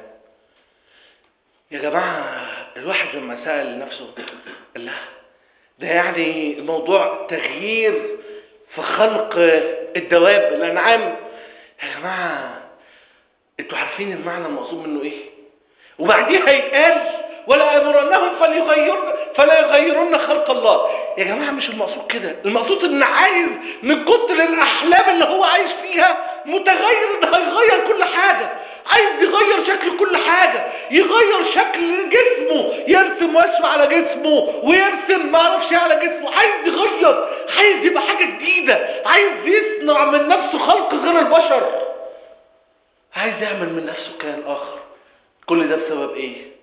يا جماعة الواحد لما سأل نفسه قال لا ده يعني الموضوع تغيير في خلق الدواب الانعام يا جماعه انتوا عارفين المعنى المقصود منه ايه وبعديها يتقال ولا امرنهم فليغير فلا يغيرن خلق الله يا جماعه مش المقصود كده المقصود ان عايز من كتر الاحلام اللي هو عايش فيها متغير ان هيغير كل حاجه عايز يغير شكل كل حاجه يغير شكل جسمه يرسم وشم على جسمه ويرسم ما اعرفش على جسمه عايز يغير عايز يبقى حاجه جديده عايز يصنع من نفسه خلق غير البشر عايز يعمل من نفسه كائن اخر كل ده بسبب ايه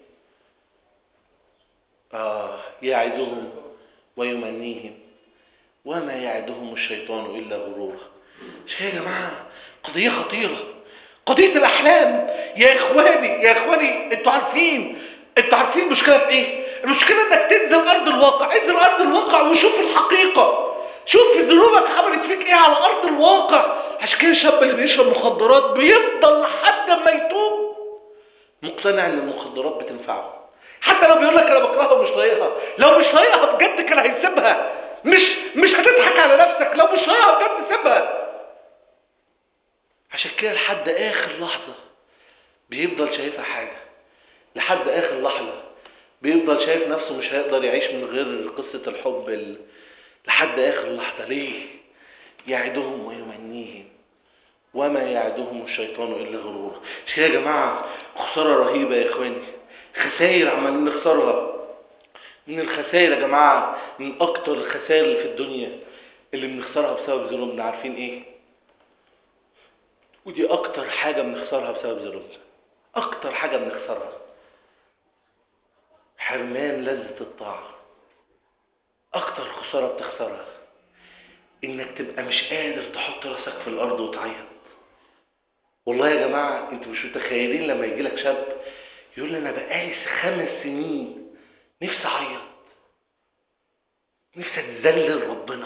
اه يعدهم ويمنيهم وما يعدهم الشيطان الا غرورا مش يا جماعه قضيه خطيره قضية الأحلام يا إخواني يا إخواني أنتوا عارفين أنتوا عارفين المشكلة في إيه؟ المشكلة إنك تنزل أرض الواقع، انزل أرض الواقع وشوف الحقيقة. شوف ذنوبك عملت فيك إيه على أرض الواقع. عشان كده الشاب اللي بيشرب مخدرات بيفضل لحد ما يتوب مقتنع إن المخدرات بتنفعه. حتى لو بيقول لك أنا بكرهها ومش طايقها، لو مش طايقها بجد كان هيسيبها. مش مش هتضحك على نفسك، لو مش طايقها بجد سيبها. عشان كده لحد اخر لحظة بيفضل شايفها حاجة لحد اخر لحظة بيفضل شايف نفسه مش هيقدر يعيش من غير قصة الحب ال... لحد اخر لحظة ليه يعدهم ويمنيهم وما يعدهم الشيطان الا غرورا مش كده يا جماعة خسارة رهيبة يا اخواني خسائر عمالين نخسرها من الخسائر يا جماعة من اكتر الخسائر اللي في الدنيا اللي بنخسرها بسبب ذنوبنا عارفين ايه ودي اكتر حاجة بنخسرها بسبب ذنوبنا اكتر حاجة بنخسرها حرمان لذة الطاعة اكتر خسارة بتخسرها انك تبقى مش قادر تحط راسك في الارض وتعيط والله يا جماعة انتوا مش متخيلين لما يجي لك شاب يقول لي انا بقالي خمس سنين نفسي اعيط نفسي اتذلل ربنا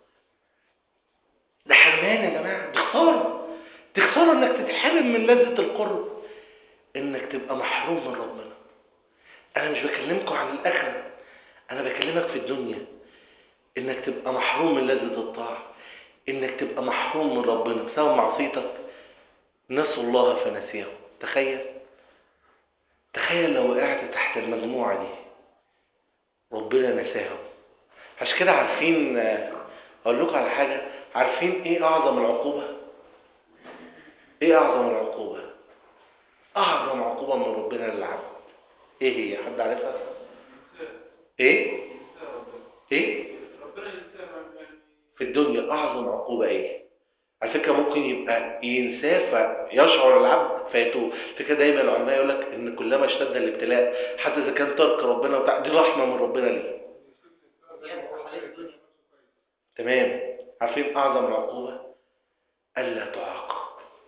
ده حرمان يا جماعة دي خسارة دي خسارة انك تتحرم من لذة القرب انك تبقى محروم من ربنا انا مش بكلمكم عن الاخرة انا بكلمك في الدنيا انك تبقى محروم من لذة الطاعة انك تبقى محروم من ربنا بسبب معصيتك نسوا الله فنسيهم تخيل تخيل لو وقعت تحت المجموعة دي ربنا نساهم عشان كده عارفين اقول لكم على حاجة عارفين ايه اعظم العقوبة ايه اعظم العقوبة اعظم عقوبة من ربنا للعبد ايه هي حد عارفها ايه ايه في الدنيا اعظم عقوبه ايه على فكره ممكن يبقى ينساه فيشعر العبد فيتوب فكره دايما العلماء يقول لك ان كلما اشتد الابتلاء حتى اذا كان ترك ربنا وبتاع دي رحمه من ربنا ليه تمام عارفين اعظم العقوبه الا تعاقب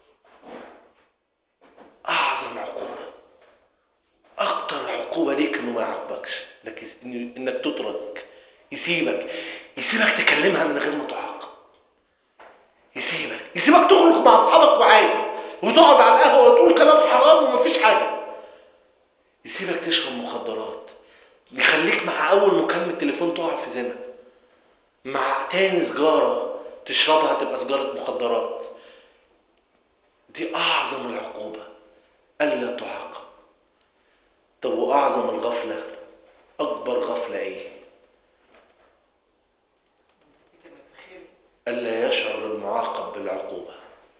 اعظم عقوبه اكتر عقوبه ليك انه ما يعاقبكش انك إن- انك تترك يسيبك يسيبك تكلمها من غير ما تعاقب يسيبك يسيبك تخرج مع اصحابك وعادي وتقعد على القهوه وتقول كلام حرام ومفيش حاجه يسيبك تشرب مخدرات يخليك مع اول مكالمه تليفون تقع في زنا مع تاني سجاره تشربها تبقى سجاره مخدرات دي اعظم العقوبه الا تعاقب طب واعظم الغفله اكبر غفله ايه الا يشعر المعاقب بالعقوبه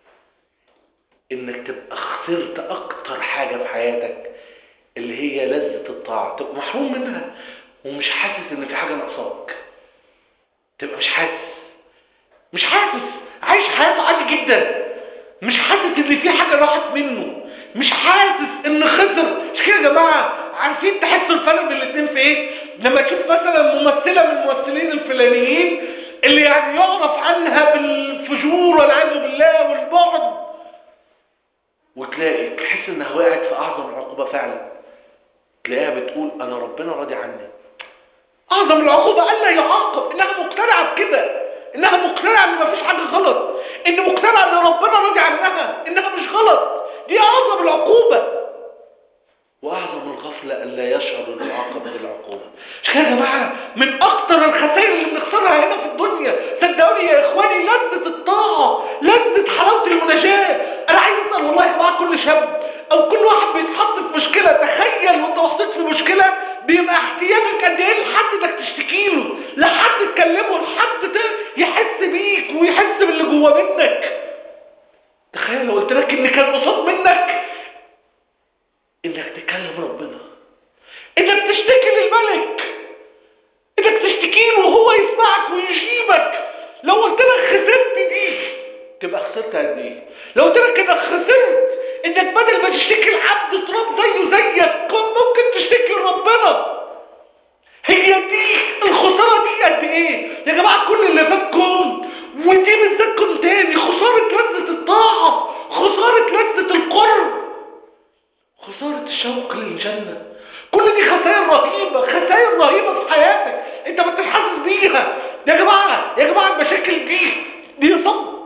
انك تبقى خسرت اكتر حاجه في حياتك اللي هي لذه الطاعه تبقى محروم منها ومش حاسس ان في حاجه ناقصاك تبقى مش حاسس مش حاسس عايش حياته عادي جدا مش حاسس ان في حاجه راحت منه مش حاسس ان خسر مش كده يا جماعه عارفين تحسوا الفرق بين الاثنين في ايه لما تشوف مثلا ممثله من الممثلين الفلانيين اللي يعني يعرف عنها بالفجور والعياذ بالله والبعد وتلاقي تحس انها وقعت في اعظم العقوبه فعلا تلاقيها بتقول انا ربنا راضي عني اعظم العقوبه الا يعاقب انها مقتنعه بكده انها مقتنعه ان مفيش حاجه غلط ان مقتنعه ان ربنا راضي عنها انها مش غلط دي اعظم العقوبه واعظم الغفله الا يشعر المعاقب بالعقوبه مش كده يا جماعه من اكتر الخسائر اللي بنخسرها هنا في الدنيا صدقوني يا اخواني لذه الطاعه لذه حلاوه المناجاه انا عايز اسال والله يا جماعه كل شاب او كل واحد بيتحط في مشكله تخيل وانت محطوط في مشكله بيبقى احتياجك قد ايه لحد انك تشتكي له لحد تكلمه لحد ت- يحس بيك ويحس باللي جوه منك تخيل لو قلت لك ان كان قصاد منك انك تكلم ربنا انك تشتكي للملك انك تشتكي له وهو يسمعك ويجيبك لو قلت لك خسرت دي تبقى خسرت قد ايه لو قلت لك انك خسرت انك بدل ما تشتكي لعبد تراب زيه زيك كنت ممكن تشتكي لربنا هي دي الخسارة دي قد ايه يا جماعة كل اللي فات كون ودي بالذات كون تاني خسارة لذة الطاعة خسارة لذة القرب خسارة الشوق للجنة كل دي خسائر رهيبة خسائر رهيبة في حياتك انت ما انتش حاسس بيها يا جماعة يا جماعة المشاكل دي بيصاب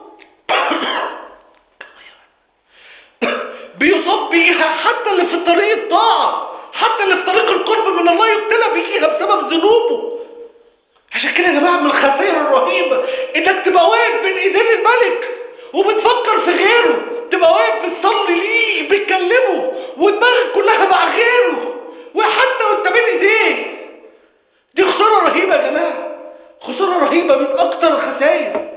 بيصاب بيها حتى اللي في طريق الطاعة حتى اللي في طريق القرب من الله يبتلى بيها بسبب ذنوبه عشان كده يا جماعة من الخسائر الرهيبة انك تبقى واقف بين ايدين الملك وبتفكر في غيره تبقى واقف بتصلي ليه بتكلمه ودماغك كلها مع غيره وحتى وانت بين ايديه دي خسارة رهيبة يا جماعة خسارة رهيبة من اكتر الخسائر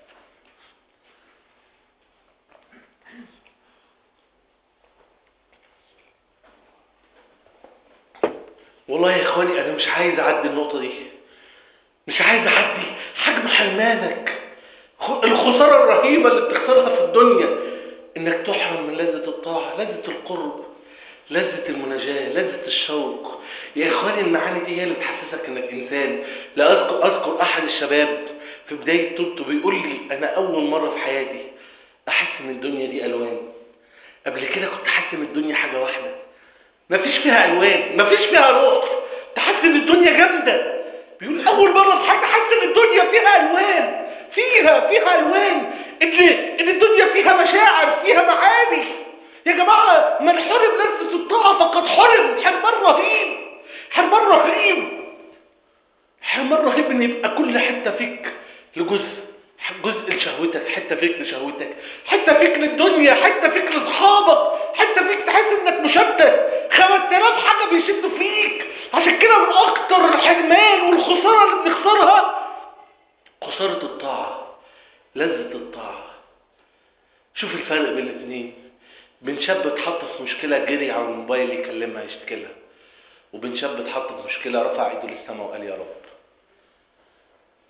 والله يا اخواني انا مش عايز اعدي النقطة دي مش عايز اعدي حجم حرمانك خ- الخسارة الرهيبة اللي بتخسرها في الدنيا انك تحرم من لذة الطاعة لذة القرب لذة المناجاة لذة الشوق يا اخواني المعاني دي هي اللي بتحسسك انك انسان لا اذكر اذكر احد الشباب في بداية توبته بيقول لي انا اول مرة في حياتي احس ان الدنيا دي الوان قبل كده كنت حاسس ان الدنيا حاجة واحدة مفيش فيها الوان مفيش فيها روح تحس ان الدنيا جامده بيقول اول مره في حياتي حاسس ان الدنيا فيها الوان فيها فيها الوان ان ان الدنيا فيها مشاعر فيها معاني يا جماعه من حرم لذة الطاعه فقد حرم حرمان رهيب حرمان رهيب حرمان رهيب ان يبقى كل حته فيك لجزء جزء لشهوتك حته فيك لشهوتك حته فيك للدنيا حته فيك لاصحابك حته فيك تحس انك مشتت 5000 حاجه بيشدوا فيك عشان كده من اكتر الحرمان والخساره اللي بنخسرها خساره الطاعه لذه الطاعه شوف الفرق بين الاثنين بين شاب اتحط في مشكله جري على الموبايل يكلمها يشتكي لها وبين شاب اتحط في مشكله رفع ايده للسماء وقال يا رب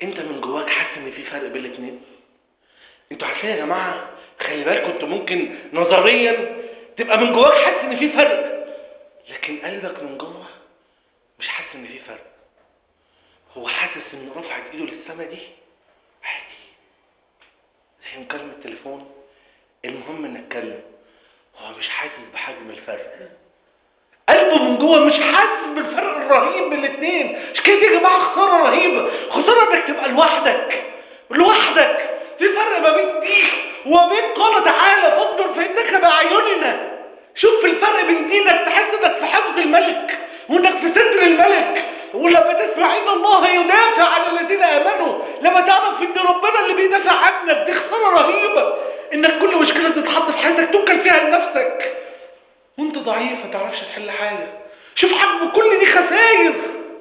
انت من جواك حاسس ان في فرق بين الاثنين انتوا عارفين يا جماعه خلي بالكم انتوا ممكن نظريا تبقى من جواك حاسس ان في فرق لكن قلبك من جوه مش حاسس ان في فرق هو حاسس ان رفعت ايده للسما دي عادي زي مكالمة تليفون المهم انك تكلم هو مش حاسس بحجم الفرق قلبه من جوه مش حاسس بالفرق الرهيب بين الاثنين مش كده دي يا جماعه خساره رهيبه خساره انك تبقى لوحدك لوحدك في فرق ما بين دي وما بين قال تعالى فاصبر فانك باعيننا شوف الفرق بين دي انك تحس انك في حفظ الملك وانك في صدر الملك ولما تسمع ان الله يدافع عن الذين امنوا لما تعرف ان ربنا اللي بيدافع عنك دي خساره رهيبه انك كل مشكله تتحط في حياتك توكل فيها لنفسك وانت ضعيف ما تعرفش تحل حاجه شوف حجم كل دي خساير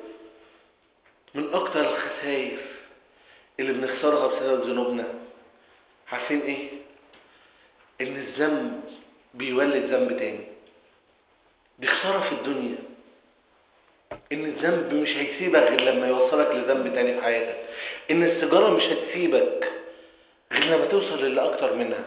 من اكتر الخساير اللي بنخسرها بسبب ذنوبنا عارفين ايه ان الذنب بيولد ذنب تاني دي خساره في الدنيا ان الذنب مش هيسيبك غير لما يوصلك لذنب تاني في حياتك ان السيجاره مش هتسيبك غير لما توصل للي اكتر منها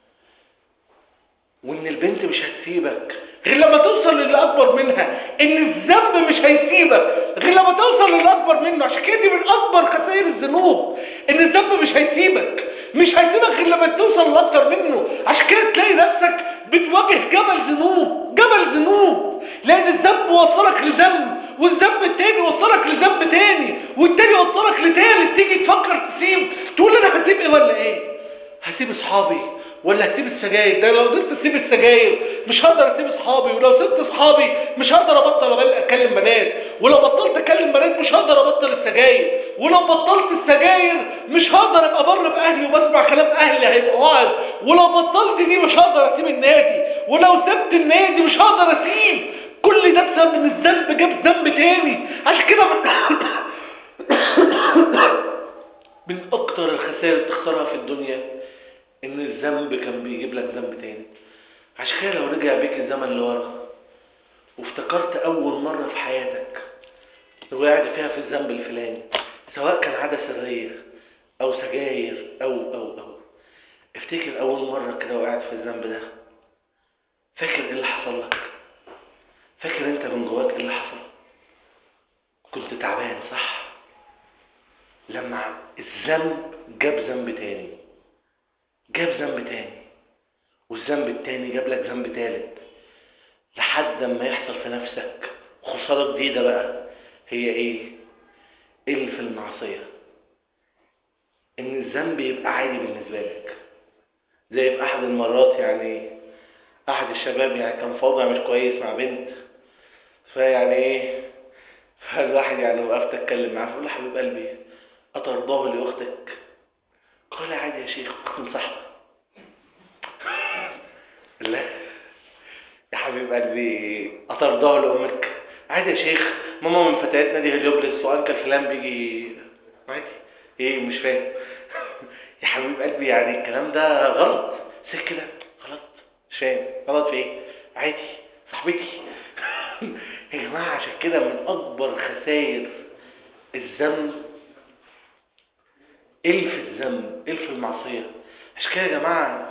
وان البنت مش هتسيبك غير لما توصل للي اكبر منها ان الذنب مش هيسيبك غير لما توصل للي اكبر منه عشان كده دي من اكبر خسائر الذنوب ان الذنب مش هيسيبك مش هيسيبك غير لما توصل لاكتر منه عشان كده تلاقي نفسك بتواجه جبل ذنوب جبل ذنوب لان الذنب وصلك لذنب والذنب التاني وصلك لذنب تاني والتاني وصلك لتالت تيجي تفكر تسيب تقول انا هسيب ايه ولا ايه هسيب اصحابي ولا هسيب السجاير ده لو قدرت اسيب السجاير مش هقدر اسيب اصحابي ولو سبت اصحابي مش هقدر ابطل أبل- اكلم بنات ولو بطلت اكلم بنات مش هقدر ابطل السجاير ولو بطلت السجاير مش هقدر ابقى بر باهلي وبسمع كلام اهلي هيبقى واعظ ولو بطلت دي مش هقدر اسيب النادي ولو سبت النادي مش هقدر اسيب كل ده بسبب ان الذنب جاب ذنب تاني عشان كده من من اكتر الخسائر اللي تخسرها في الدنيا ان الذنب كان بيجيب لك ذنب تاني عشان كده لو رجع بيك الزمن لورا وافتكرت اول مرة في حياتك وقعت فيها في الذنب الفلاني سواء كان عادة سرية او سجاير او او او افتكر اول مرة كده وقعت في الذنب ده فاكر ايه اللي حصل لك فاكر انت من جواك ايه اللي حصل كنت تعبان صح لما الذنب جاب ذنب تاني جاب ذنب تاني والذنب التاني جاب لك ذنب تالت لحد ما يحصل في نفسك خسارة جديدة بقى هي ايه؟ ايه اللي في المعصية؟ ان الذنب يبقى عادي بالنسبة لك زي في احد المرات يعني احد الشباب يعني كان في وضع مش كويس مع بنت فيعني ايه فالواحد يعني وقفت اتكلم معاه فقول له حبيب قلبي اترضاه لاختك قال عادي يا شيخ اخت من صاحبك لا يا حبيب قلبي اترضاه لامك عادي يا شيخ ماما من فتيات نادي هليوبلس وانكل فلان بيجي عادي ايه مش فاهم يا حبيب قلبي يعني الكلام ده غلط سيب كده غلط مش فاهم غلط في ايه عادي صاحبتي يا جماعه عشان كده من اكبر خسائر الذنب الف الذنب الف المعصيه عشان كده يا جماعه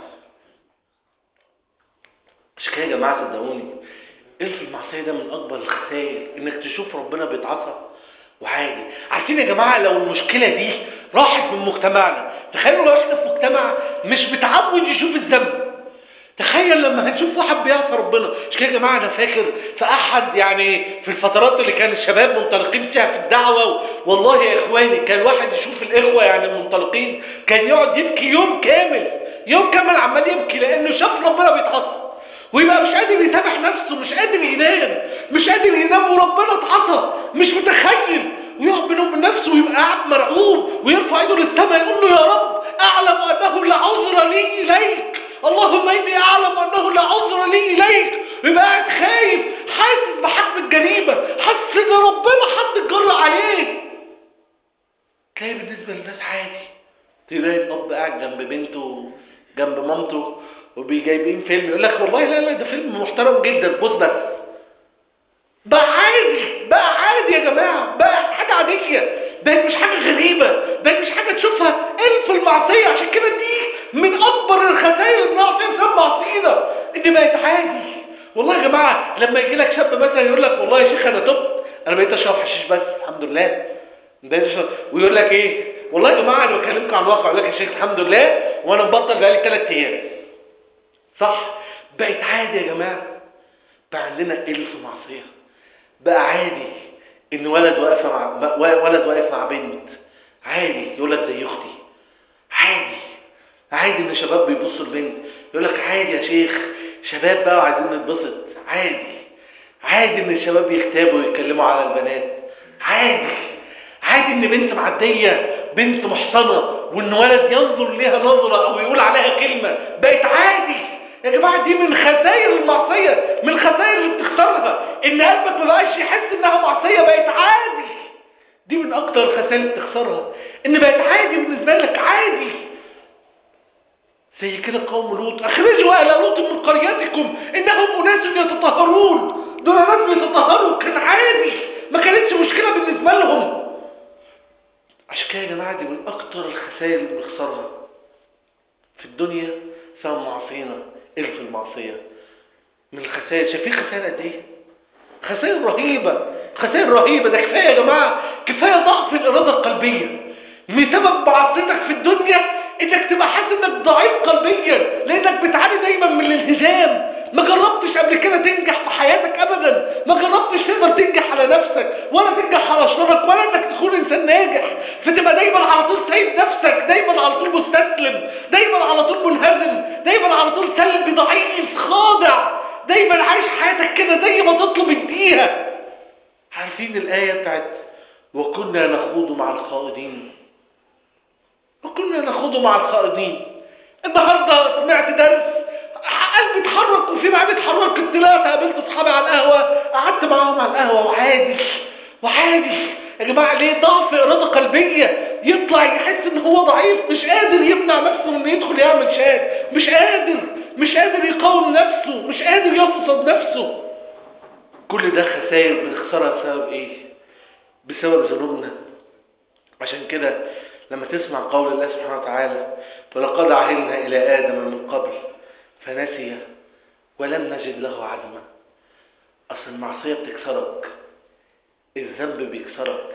عشان كده يا جماعه صدقوني الف المعصيه ده من اكبر الخسائر انك تشوف ربنا بيتعصى وعادي عارفين يا جماعه لو المشكله دي راحت من مجتمعنا تخيلوا لو احنا في مجتمع مش متعود يشوف الذنب تخيل لما هنشوف واحد بيعصى ربنا مش كده يا جماعه انا فاكر في احد يعني في الفترات اللي كان الشباب منطلقين فيها في الدعوه والله يا اخواني كان واحد يشوف الاخوه يعني المنطلقين كان يقعد يبكي يوم كامل يوم كامل عمال يبكي لانه شاف ربنا بيتعصى ويبقى مش قادر يسامح نفسه مش قادر ينام مش قادر ينام وربنا اتعصى مش متخيل ويقعد بينه وبين نفسه ويبقى قاعد مرعوب ويرفع ايده للسماء يقول له يا رب اعلم انه لا عذر لي اليك اللهم اني اعلم انه لا عذر لي اليك ويبقى قاعد خايف حاسس بحجم الجريمه حاسس ان ربنا حط الجر عليه تلاقي بالنسبه للناس عادي تلاقي الاب قاعد جنب بنته جنب مامته وبيجايبين فيلم يقول لك والله لا لا ده فيلم محترم جدا بص بس بقى عادي بقى عادي يا جماعه بقى حاجه عاديه بقت مش حاجة غريبة بقت مش حاجة تشوفها الف المعصية عشان كده دي من اكبر الخسائر المعصية بسبب معصينا ان بقت عادي والله يا جماعة لما يجي لك شاب مثلا يقول لك والله يا شيخ انا تبت انا بقيت اشرب حشيش بس الحمد لله بقيت اشرب ويقول لك ايه والله يا جماعة انا بكلمكم عن واقع يقول لك يا شيخ الحمد لله وانا مبطل بقالي ثلاث ايام صح بقت عادي يا جماعة بقى عندنا ألف معصية بقى عادي إن ولد واقف مع ولد واقف مع بنت عادي يقول لك زي أختي عادي عادي إن شباب بيبصوا لبنت يقول لك عادي يا شيخ شباب بقى وعايزين نتبسط عادي عادي إن الشباب يكتبوا ويتكلموا على البنات عادي عادي إن بنت معدية بنت محصنة وإن ولد ينظر ليها نظرة أو يقول عليها كلمة بقت عادي يا جماعة دي من خسائر المعصية من الخسائر اللي بتخسرها ان قلبك ما بقاش يحس انها معصية بقت عادي دي من اكتر الخسائر اللي بتخسرها ان بقت عادي بالنسبة لك عادي زي كده قوم لوط اخرجوا اهل لوط من قريتكم انهم اناس يتطهرون دول ناس بيتطهروا كان عادي ما كانتش مشكلة بالنسبة لهم عشان كده يا جماعة دي من اكتر الخسائر اللي بنخسرها في الدنيا سبب معصينا الف المعصية من الخسائر شايفين خسائر قد ايه خسائر رهيبة خسائر رهيبة ده كفاية يا جماعة كفاية ضعف الإرادة القلبية بسبب معصيتك في الدنيا انك تبقى حاسس انك ضعيف قلبيا لانك بتعاني دايما من الانهزام ما جربتش قبل كده تنجح في حياتك ابدا ما جربتش تقدر تنجح على نفسك ولا تنجح على شرك ولا انك تكون انسان ناجح فتبقى دايما على طول سايب نفسك دايما على طول مستسلم دايما على طول منهزم دايما على طول سلبي ضعيف خاضع دايما عايش حياتك كده زي ما تطلب اديها عارفين الايه بتاعت وكنا نخوض مع الخائضين وكنا نخوض مع الخائضين النهارده سمعت درس قلبي اتحرك وفي معايا اتحرك كنت لا قابلت اصحابي على القهوه قعدت معاهم على القهوه وعادي وعادي يا جماعه ليه ضعف اراده قلبيه يطلع يحس ان هو ضعيف مش قادر يمنع نفسه انه يدخل يعمل شاد مش قادر مش قادر يقاوم نفسه مش قادر يقصد نفسه كل ده خسائر بنخسرها بسبب ايه بسبب ذنوبنا عشان كده لما تسمع قول الله سبحانه وتعالى ولقد عهدنا الى ادم من قبل فنسي ولم نجد له عزما اصل المعصيه بتكسرك الذنب بيكسرك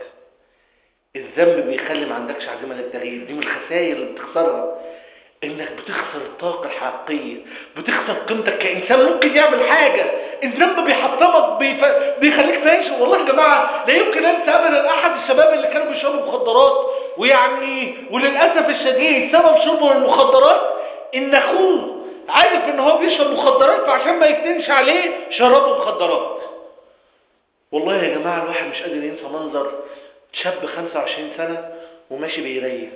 الذنب بيخلي ما عندكش عزيمه للتغيير دي من الخسائر اللي بتخسرها انك بتخسر الطاقه الحقيقيه بتخسر قيمتك كانسان ممكن يعمل حاجه الذنب بيحطمك بيف... بيخليك فاشل والله يا جماعه لا يمكن انسى ابدا احد الشباب اللي كانوا بيشربوا مخدرات ويعني وللاسف الشديد سبب شربه للمخدرات ان اخوه عارف ان هو بيشرب مخدرات فعشان ما يفتنش عليه شربه مخدرات والله يا جماعة الواحد مش قادر ينسى منظر شاب 25 سنة وماشي بيريل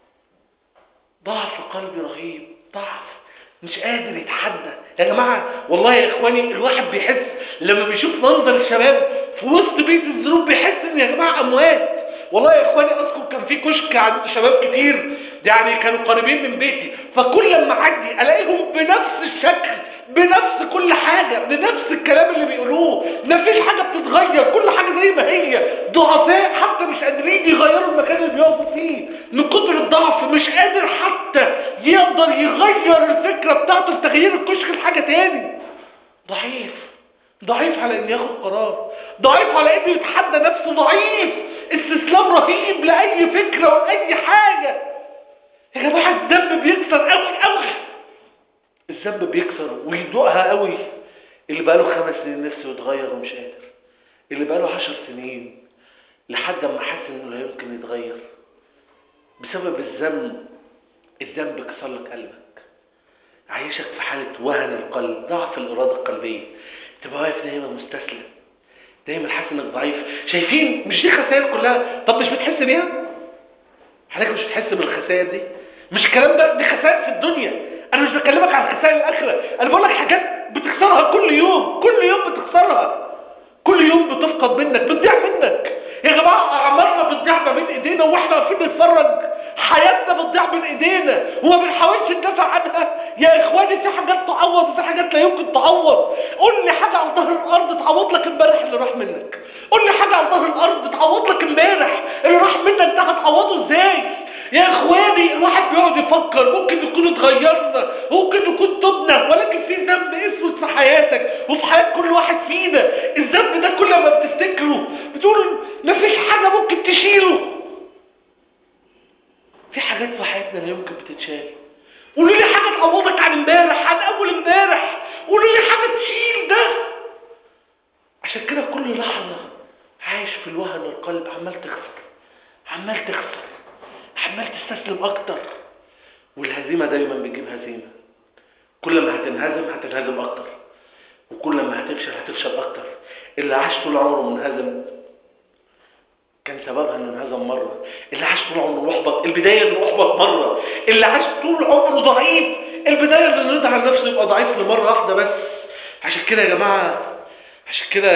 ضعف قلبي رهيب ضعف مش قادر يتحدى يا جماعة والله يا اخواني الواحد بيحس لما بيشوف منظر الشباب في وسط بيت الذنوب بيحس ان يا جماعة اموات والله يا اخواني اذكر كان في كشك عند شباب كتير يعني كانوا قريبين من بيتي فكل لما اعدي الاقيهم بنفس الشكل بنفس كل حاجة بنفس الكلام اللي بيقولوه مفيش حاجة بتتغير كل حاجة زي ما هي ضعفاء حتى مش قادرين يغيروا المكان اللي بيقفوا فيه من كتر الضعف مش قادر حتى يقدر يغير الفكرة بتاعته في تغيير الكشك لحاجة تاني ضعيف ضعيف على انه ياخد قرار ضعيف على انه يتحدى نفسه ضعيف استسلام رهيب لاي فكرة ولاي حاجة يا جماعة الذنب بيكسر قوي قوي الذنب بيكسر ويدوقها قوي اللي بقاله خمس سنين نفسه يتغير ومش قادر اللي بقاله عشر سنين لحد ما حس انه لا يمكن يتغير بسبب الذنب الذنب كسر لك قلبك عايشك في حالة وهن القلب ضعف الإرادة القلبية تبقى واقف دايما مستسلم دايما حاسس انك ضعيف شايفين مش دي خسائر كلها طب مش بتحس بيها حضرتك مش بتحس بالخسائر دي مش الكلام ده دي خسائر في الدنيا انا مش بكلمك عن خسائر الاخره انا بقول لك حاجات بتخسرها كل يوم كل يوم بتخسرها كل يوم بتفقد منك بتضيع منك يا جماعه اعمارنا بتضيع ما بين ايدينا واحنا واقفين نتفرج حياتنا بتضيع بين ايدينا وما بنحاولش ندافع عنها يا اخواني في حاجات تعوض وفي حاجات لا يمكن تعوض قول لي حاجه على ظهر الارض تعوض لك امبارح اللي راح منك قول لي حاجه على ظهر الارض تعوض لك امبارح اللي راح منك ده هتعوضه ازاي يا اخواني الواحد بيقعد يفكر ممكن نكون اتغيرنا ممكن نكون تبنا ولكن في ذنب اسود في حياتك وفي حياه كل واحد فينا الذنب ده كل ما بتفتكره بتقول مفيش حاجه ممكن تشيله في حاجات في حياتنا لا يمكن بتتشال قولوا لي حاجه تعوضك عن امبارح عن اول امبارح قولوا لي حاجه تشيل ده عشان كده كل لحظه عايش في الوهن القلب عمال تخسر عمال تخسر عمال تستسلم اكتر والهزيمه دايما بتجيب هزيمه كل ما هتنهزم هتنهزم اكتر وكل ما هتفشل هتفشل اكتر اللي عاش طول عمره منهزم كان سببها انه انهزم مره اللي عاش طول عمره محبط البدايه انه احبط مره اللي عاش طول عمره ضعيف البدايه انه يرضى على نفسه يبقى ضعيف لمره واحده بس عشان كده يا جماعه عشان كده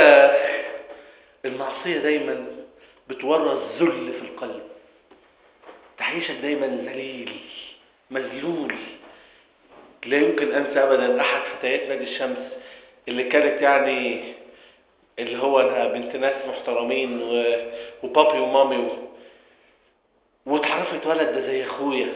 المعصيه دايما بتورث ذل في القلب تعيشك دايما ذليل مذلول لا يمكن انسى ابدا احد فتيات نادي الشمس اللي كانت يعني اللي هو انا بنت ناس محترمين و... وبابي ومامي و... واتعرفت ولد ده زي اخويا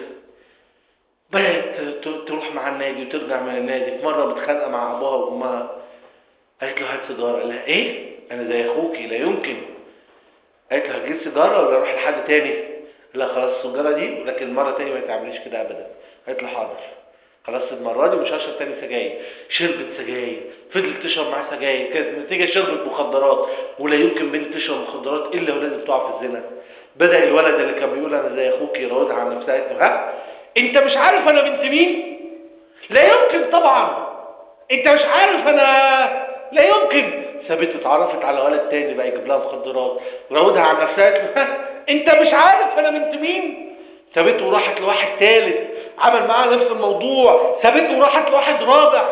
بدأت ت- تروح مع النادي وترجع من النادي في مرة متخانقة مع أبوها وأمها قالت له هات سيجارة قال لها إيه؟ أنا زي أخوكي لا يمكن قالت له هتجيب سيجارة ولا أروح لحد تاني؟ قال لها خلاص السيجارة دي ولكن مرة تانية ما تعمليش كده أبدا قالت له حاضر خلاص المرة دي مش هشرب تاني سجاير شربت سجاير فضلت تشرب معاه سجاير كانت النتيجة شربت مخدرات ولا يمكن بنت تشرب مخدرات إلا ولازم تقع في الزنا بدأ الولد اللي كان بيقول أنا زي أخوك يراودها عن نفسها قالت له ها أنت مش عارف أنا بنت مين؟ لا يمكن طبعا أنت مش عارف أنا لا يمكن سابته اتعرفت على ولد تاني بقى يجيب لها مخدرات راودها عن نفسها قالت له ها أنت مش عارف أنا بنت مين؟ سابته وراحت لواحد ثالث عمل معاها نفس الموضوع سابته وراحت لواحد رابع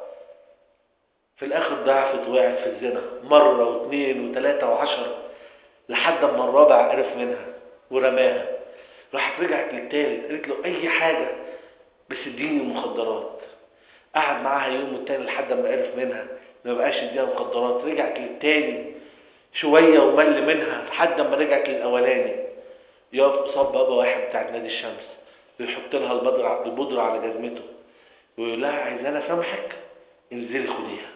في الاخر ضعفت وقعت في الزنا مرة واثنين وثلاثة وعشرة لحد اما الرابع عرف منها ورماها راحت رجعت للتالت قالت له اي حاجة بس اديني المخدرات قعد معاها يوم والتاني لحد ما عرف منها ما بقاش يديها مخدرات رجعت للتاني شوية ومل منها لحد ما رجعت للاولاني يقف قصاد بابا واحد بتاعت نادي الشمس ويحط لها البودرة البودرة على جزمته ويقول لها عايزاني اسامحك انزلي خديها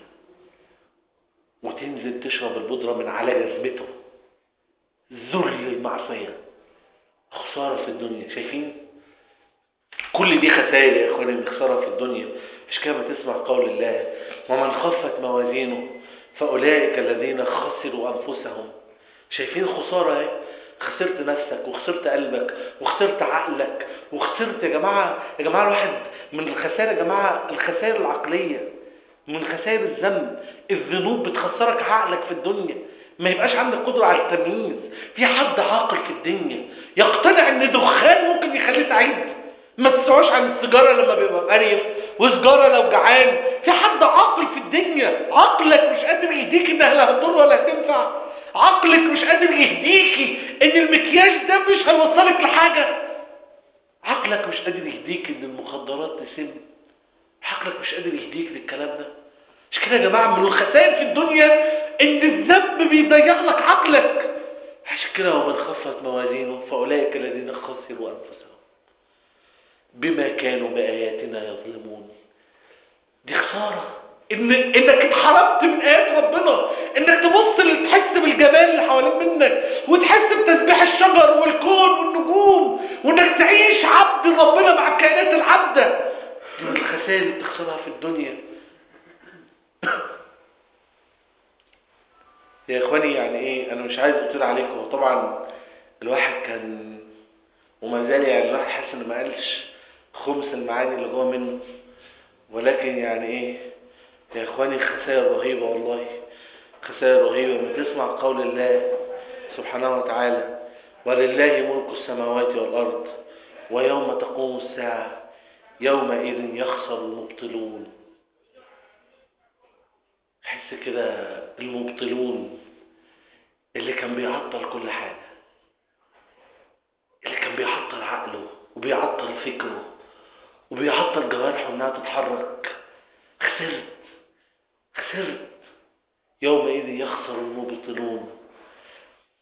وتنزل تشرب البودرة من على جزمته ذل المعصية خسارة في الدنيا شايفين كل دي خسائر يا اخواني خسارة في الدنيا مش كده ما تسمع قول الله ومن خفت موازينه فأولئك الذين خسروا أنفسهم شايفين خسارة اهي خسرت نفسك وخسرت قلبك وخسرت عقلك وخسرت يا جماعة يا جماعة الواحد من الخسائر يا جماعة الخسائر العقلية من خسائر الذنب الذنوب بتخسرك عقلك في الدنيا ما يبقاش عندك قدرة على التمييز في حد عاقل في الدنيا يقتنع ان دخان ممكن يخليه سعيد ما تسمعوش عن السيجارة لما بيبقى مقريف وسجارة لو جعان في حد عاقل في الدنيا عقلك مش قادر يهديك انها لا هتضر ولا هتنفع عقلك مش قادر يهديكي ان المكياج ده مش هيوصلك لحاجة عقلك مش قادر يهديك ان المخدرات تسم عقلك مش قادر يهديك للكلام ده مش كده يا جماعة من الخسائر في الدنيا ان الذنب بيضيع لك عقلك عشان كده ومن خفت موازينه فأولئك الذين خسروا أنفسهم بما كانوا بآياتنا يظلمون دي خسارة إن إنك اتحرمت من آيات ربنا إنك تبص تحس بالجمال اللي حوالين منك وتحس بتسبيح الشجر والكون والنجوم وإنك تعيش عبد ربنا مع الكائنات العبدة دي من الخسائر اللي بتخسرها في الدنيا يا اخواني يعني ايه انا مش عايز اطير عليكم هو طبعا الواحد كان وما زال يعني الواحد حاسس انه ما قالش خمس المعاني اللي جوه منه ولكن يعني ايه يا اخواني خسائر رهيبه والله خسائر رهيبه لما تسمع قول الله سبحانه وتعالى ولله ملك السماوات والارض ويوم تقوم الساعه يومئذ يخسر المبطلون تحس كده المبطلون اللي كان بيعطل كل حاجة اللي كان بيعطل عقله وبيعطل فكره وبيعطل جوارحه انها تتحرك خسرت خسرت يومئذ يخسر المبطلون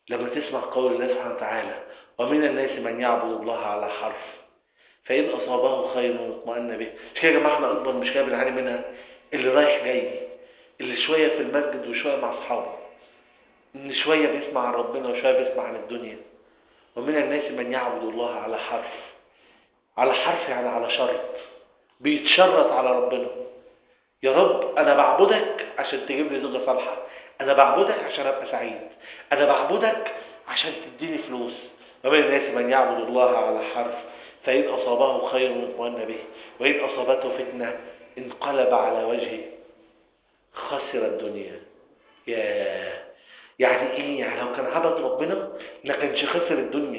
لما تسمع قول الله سبحانه وتعالى ومن الناس من يعبد الله على حرف فإن أصابه خير اطمأن به مش كده يا جماعة احنا أكبر مشكلة بنعاني منها اللي رايح جاي اللي شوية في المسجد وشوية مع أصحابه إن شوية بيسمع عن ربنا وشوية بيسمع عن الدنيا ومن الناس من يعبد الله على حرف على حرف يعني على شرط بيتشرط على ربنا يا رب أنا بعبدك عشان تجيب لي زوجة صالحة أنا بعبدك عشان أبقى سعيد أنا بعبدك عشان تديني فلوس ومن الناس من يعبد الله على حرف فإن أصابه خير اطمأن به وإن أصابته فتنة انقلب على وجهه خسر الدنيا يا يعني ايه يعني لو كان عبد ربنا ما كانش خسر الدنيا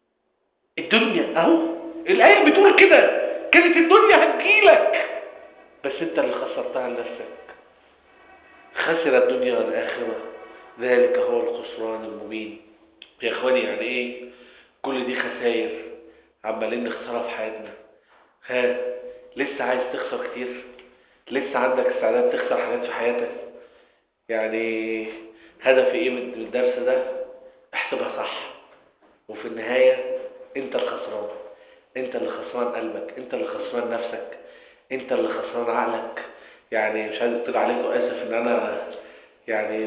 الدنيا اهو الايه بتقول كده كانت الدنيا هتجيلك بس انت اللي خسرتها لنفسك خسر الدنيا والاخره ذلك هو الخسران المبين يا اخواني يعني ايه كل دي خسائر عمالين نخسرها في حياتنا ها لسه عايز تخسر كتير لسه عندك استعداد تخسر حاجات في حياتك يعني هدفي ايه من الدرس ده احسبها صح وفي النهاية انت الخسران انت اللي خسران قلبك انت اللي خسران نفسك انت اللي خسران عقلك يعني مش عايز اطلع عليكم اسف ان انا يعني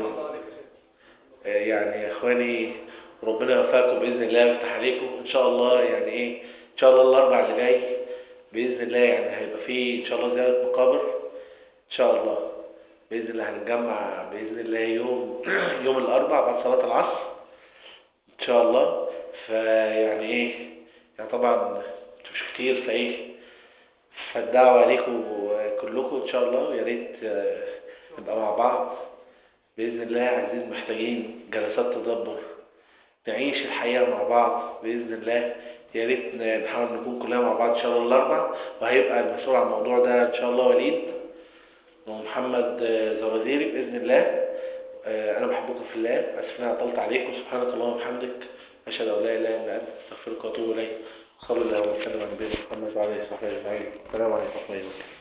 يعني يا اخواني ربنا يوفقكم باذن الله ويفتح عليكم ان شاء الله يعني ايه ان شاء الله الاربع اللي جاي باذن الله يعني هيبقى فيه ان شاء الله زياره مقابر ان شاء الله باذن الله هنتجمع باذن الله يوم يوم الاربع بعد صلاه العصر ان شاء الله فيعني ايه يعني طبعا مش كتير فايه فالدعوه عليكم كلكم ان شاء الله ويا ريت نبقى مع بعض باذن الله عايزين محتاجين جلسات تدبر نعيش الحياه مع بعض باذن الله يا ريت نحاول نكون كلنا مع بعض ان شاء الله الاربع وهيبقى المسؤول عن الموضوع ده ان شاء الله وليد ومحمد زرازيري باذن الله انا بحبكم في الله اسف ان انا طلت عليكم سبحانك اللهم وبحمدك اشهد ان لا اله الا انت استغفرك واتوب اليك صلى الله وسلم على نبينا محمد وعلى اله وصحبه اجمعين السلام عليكم ورحمه الله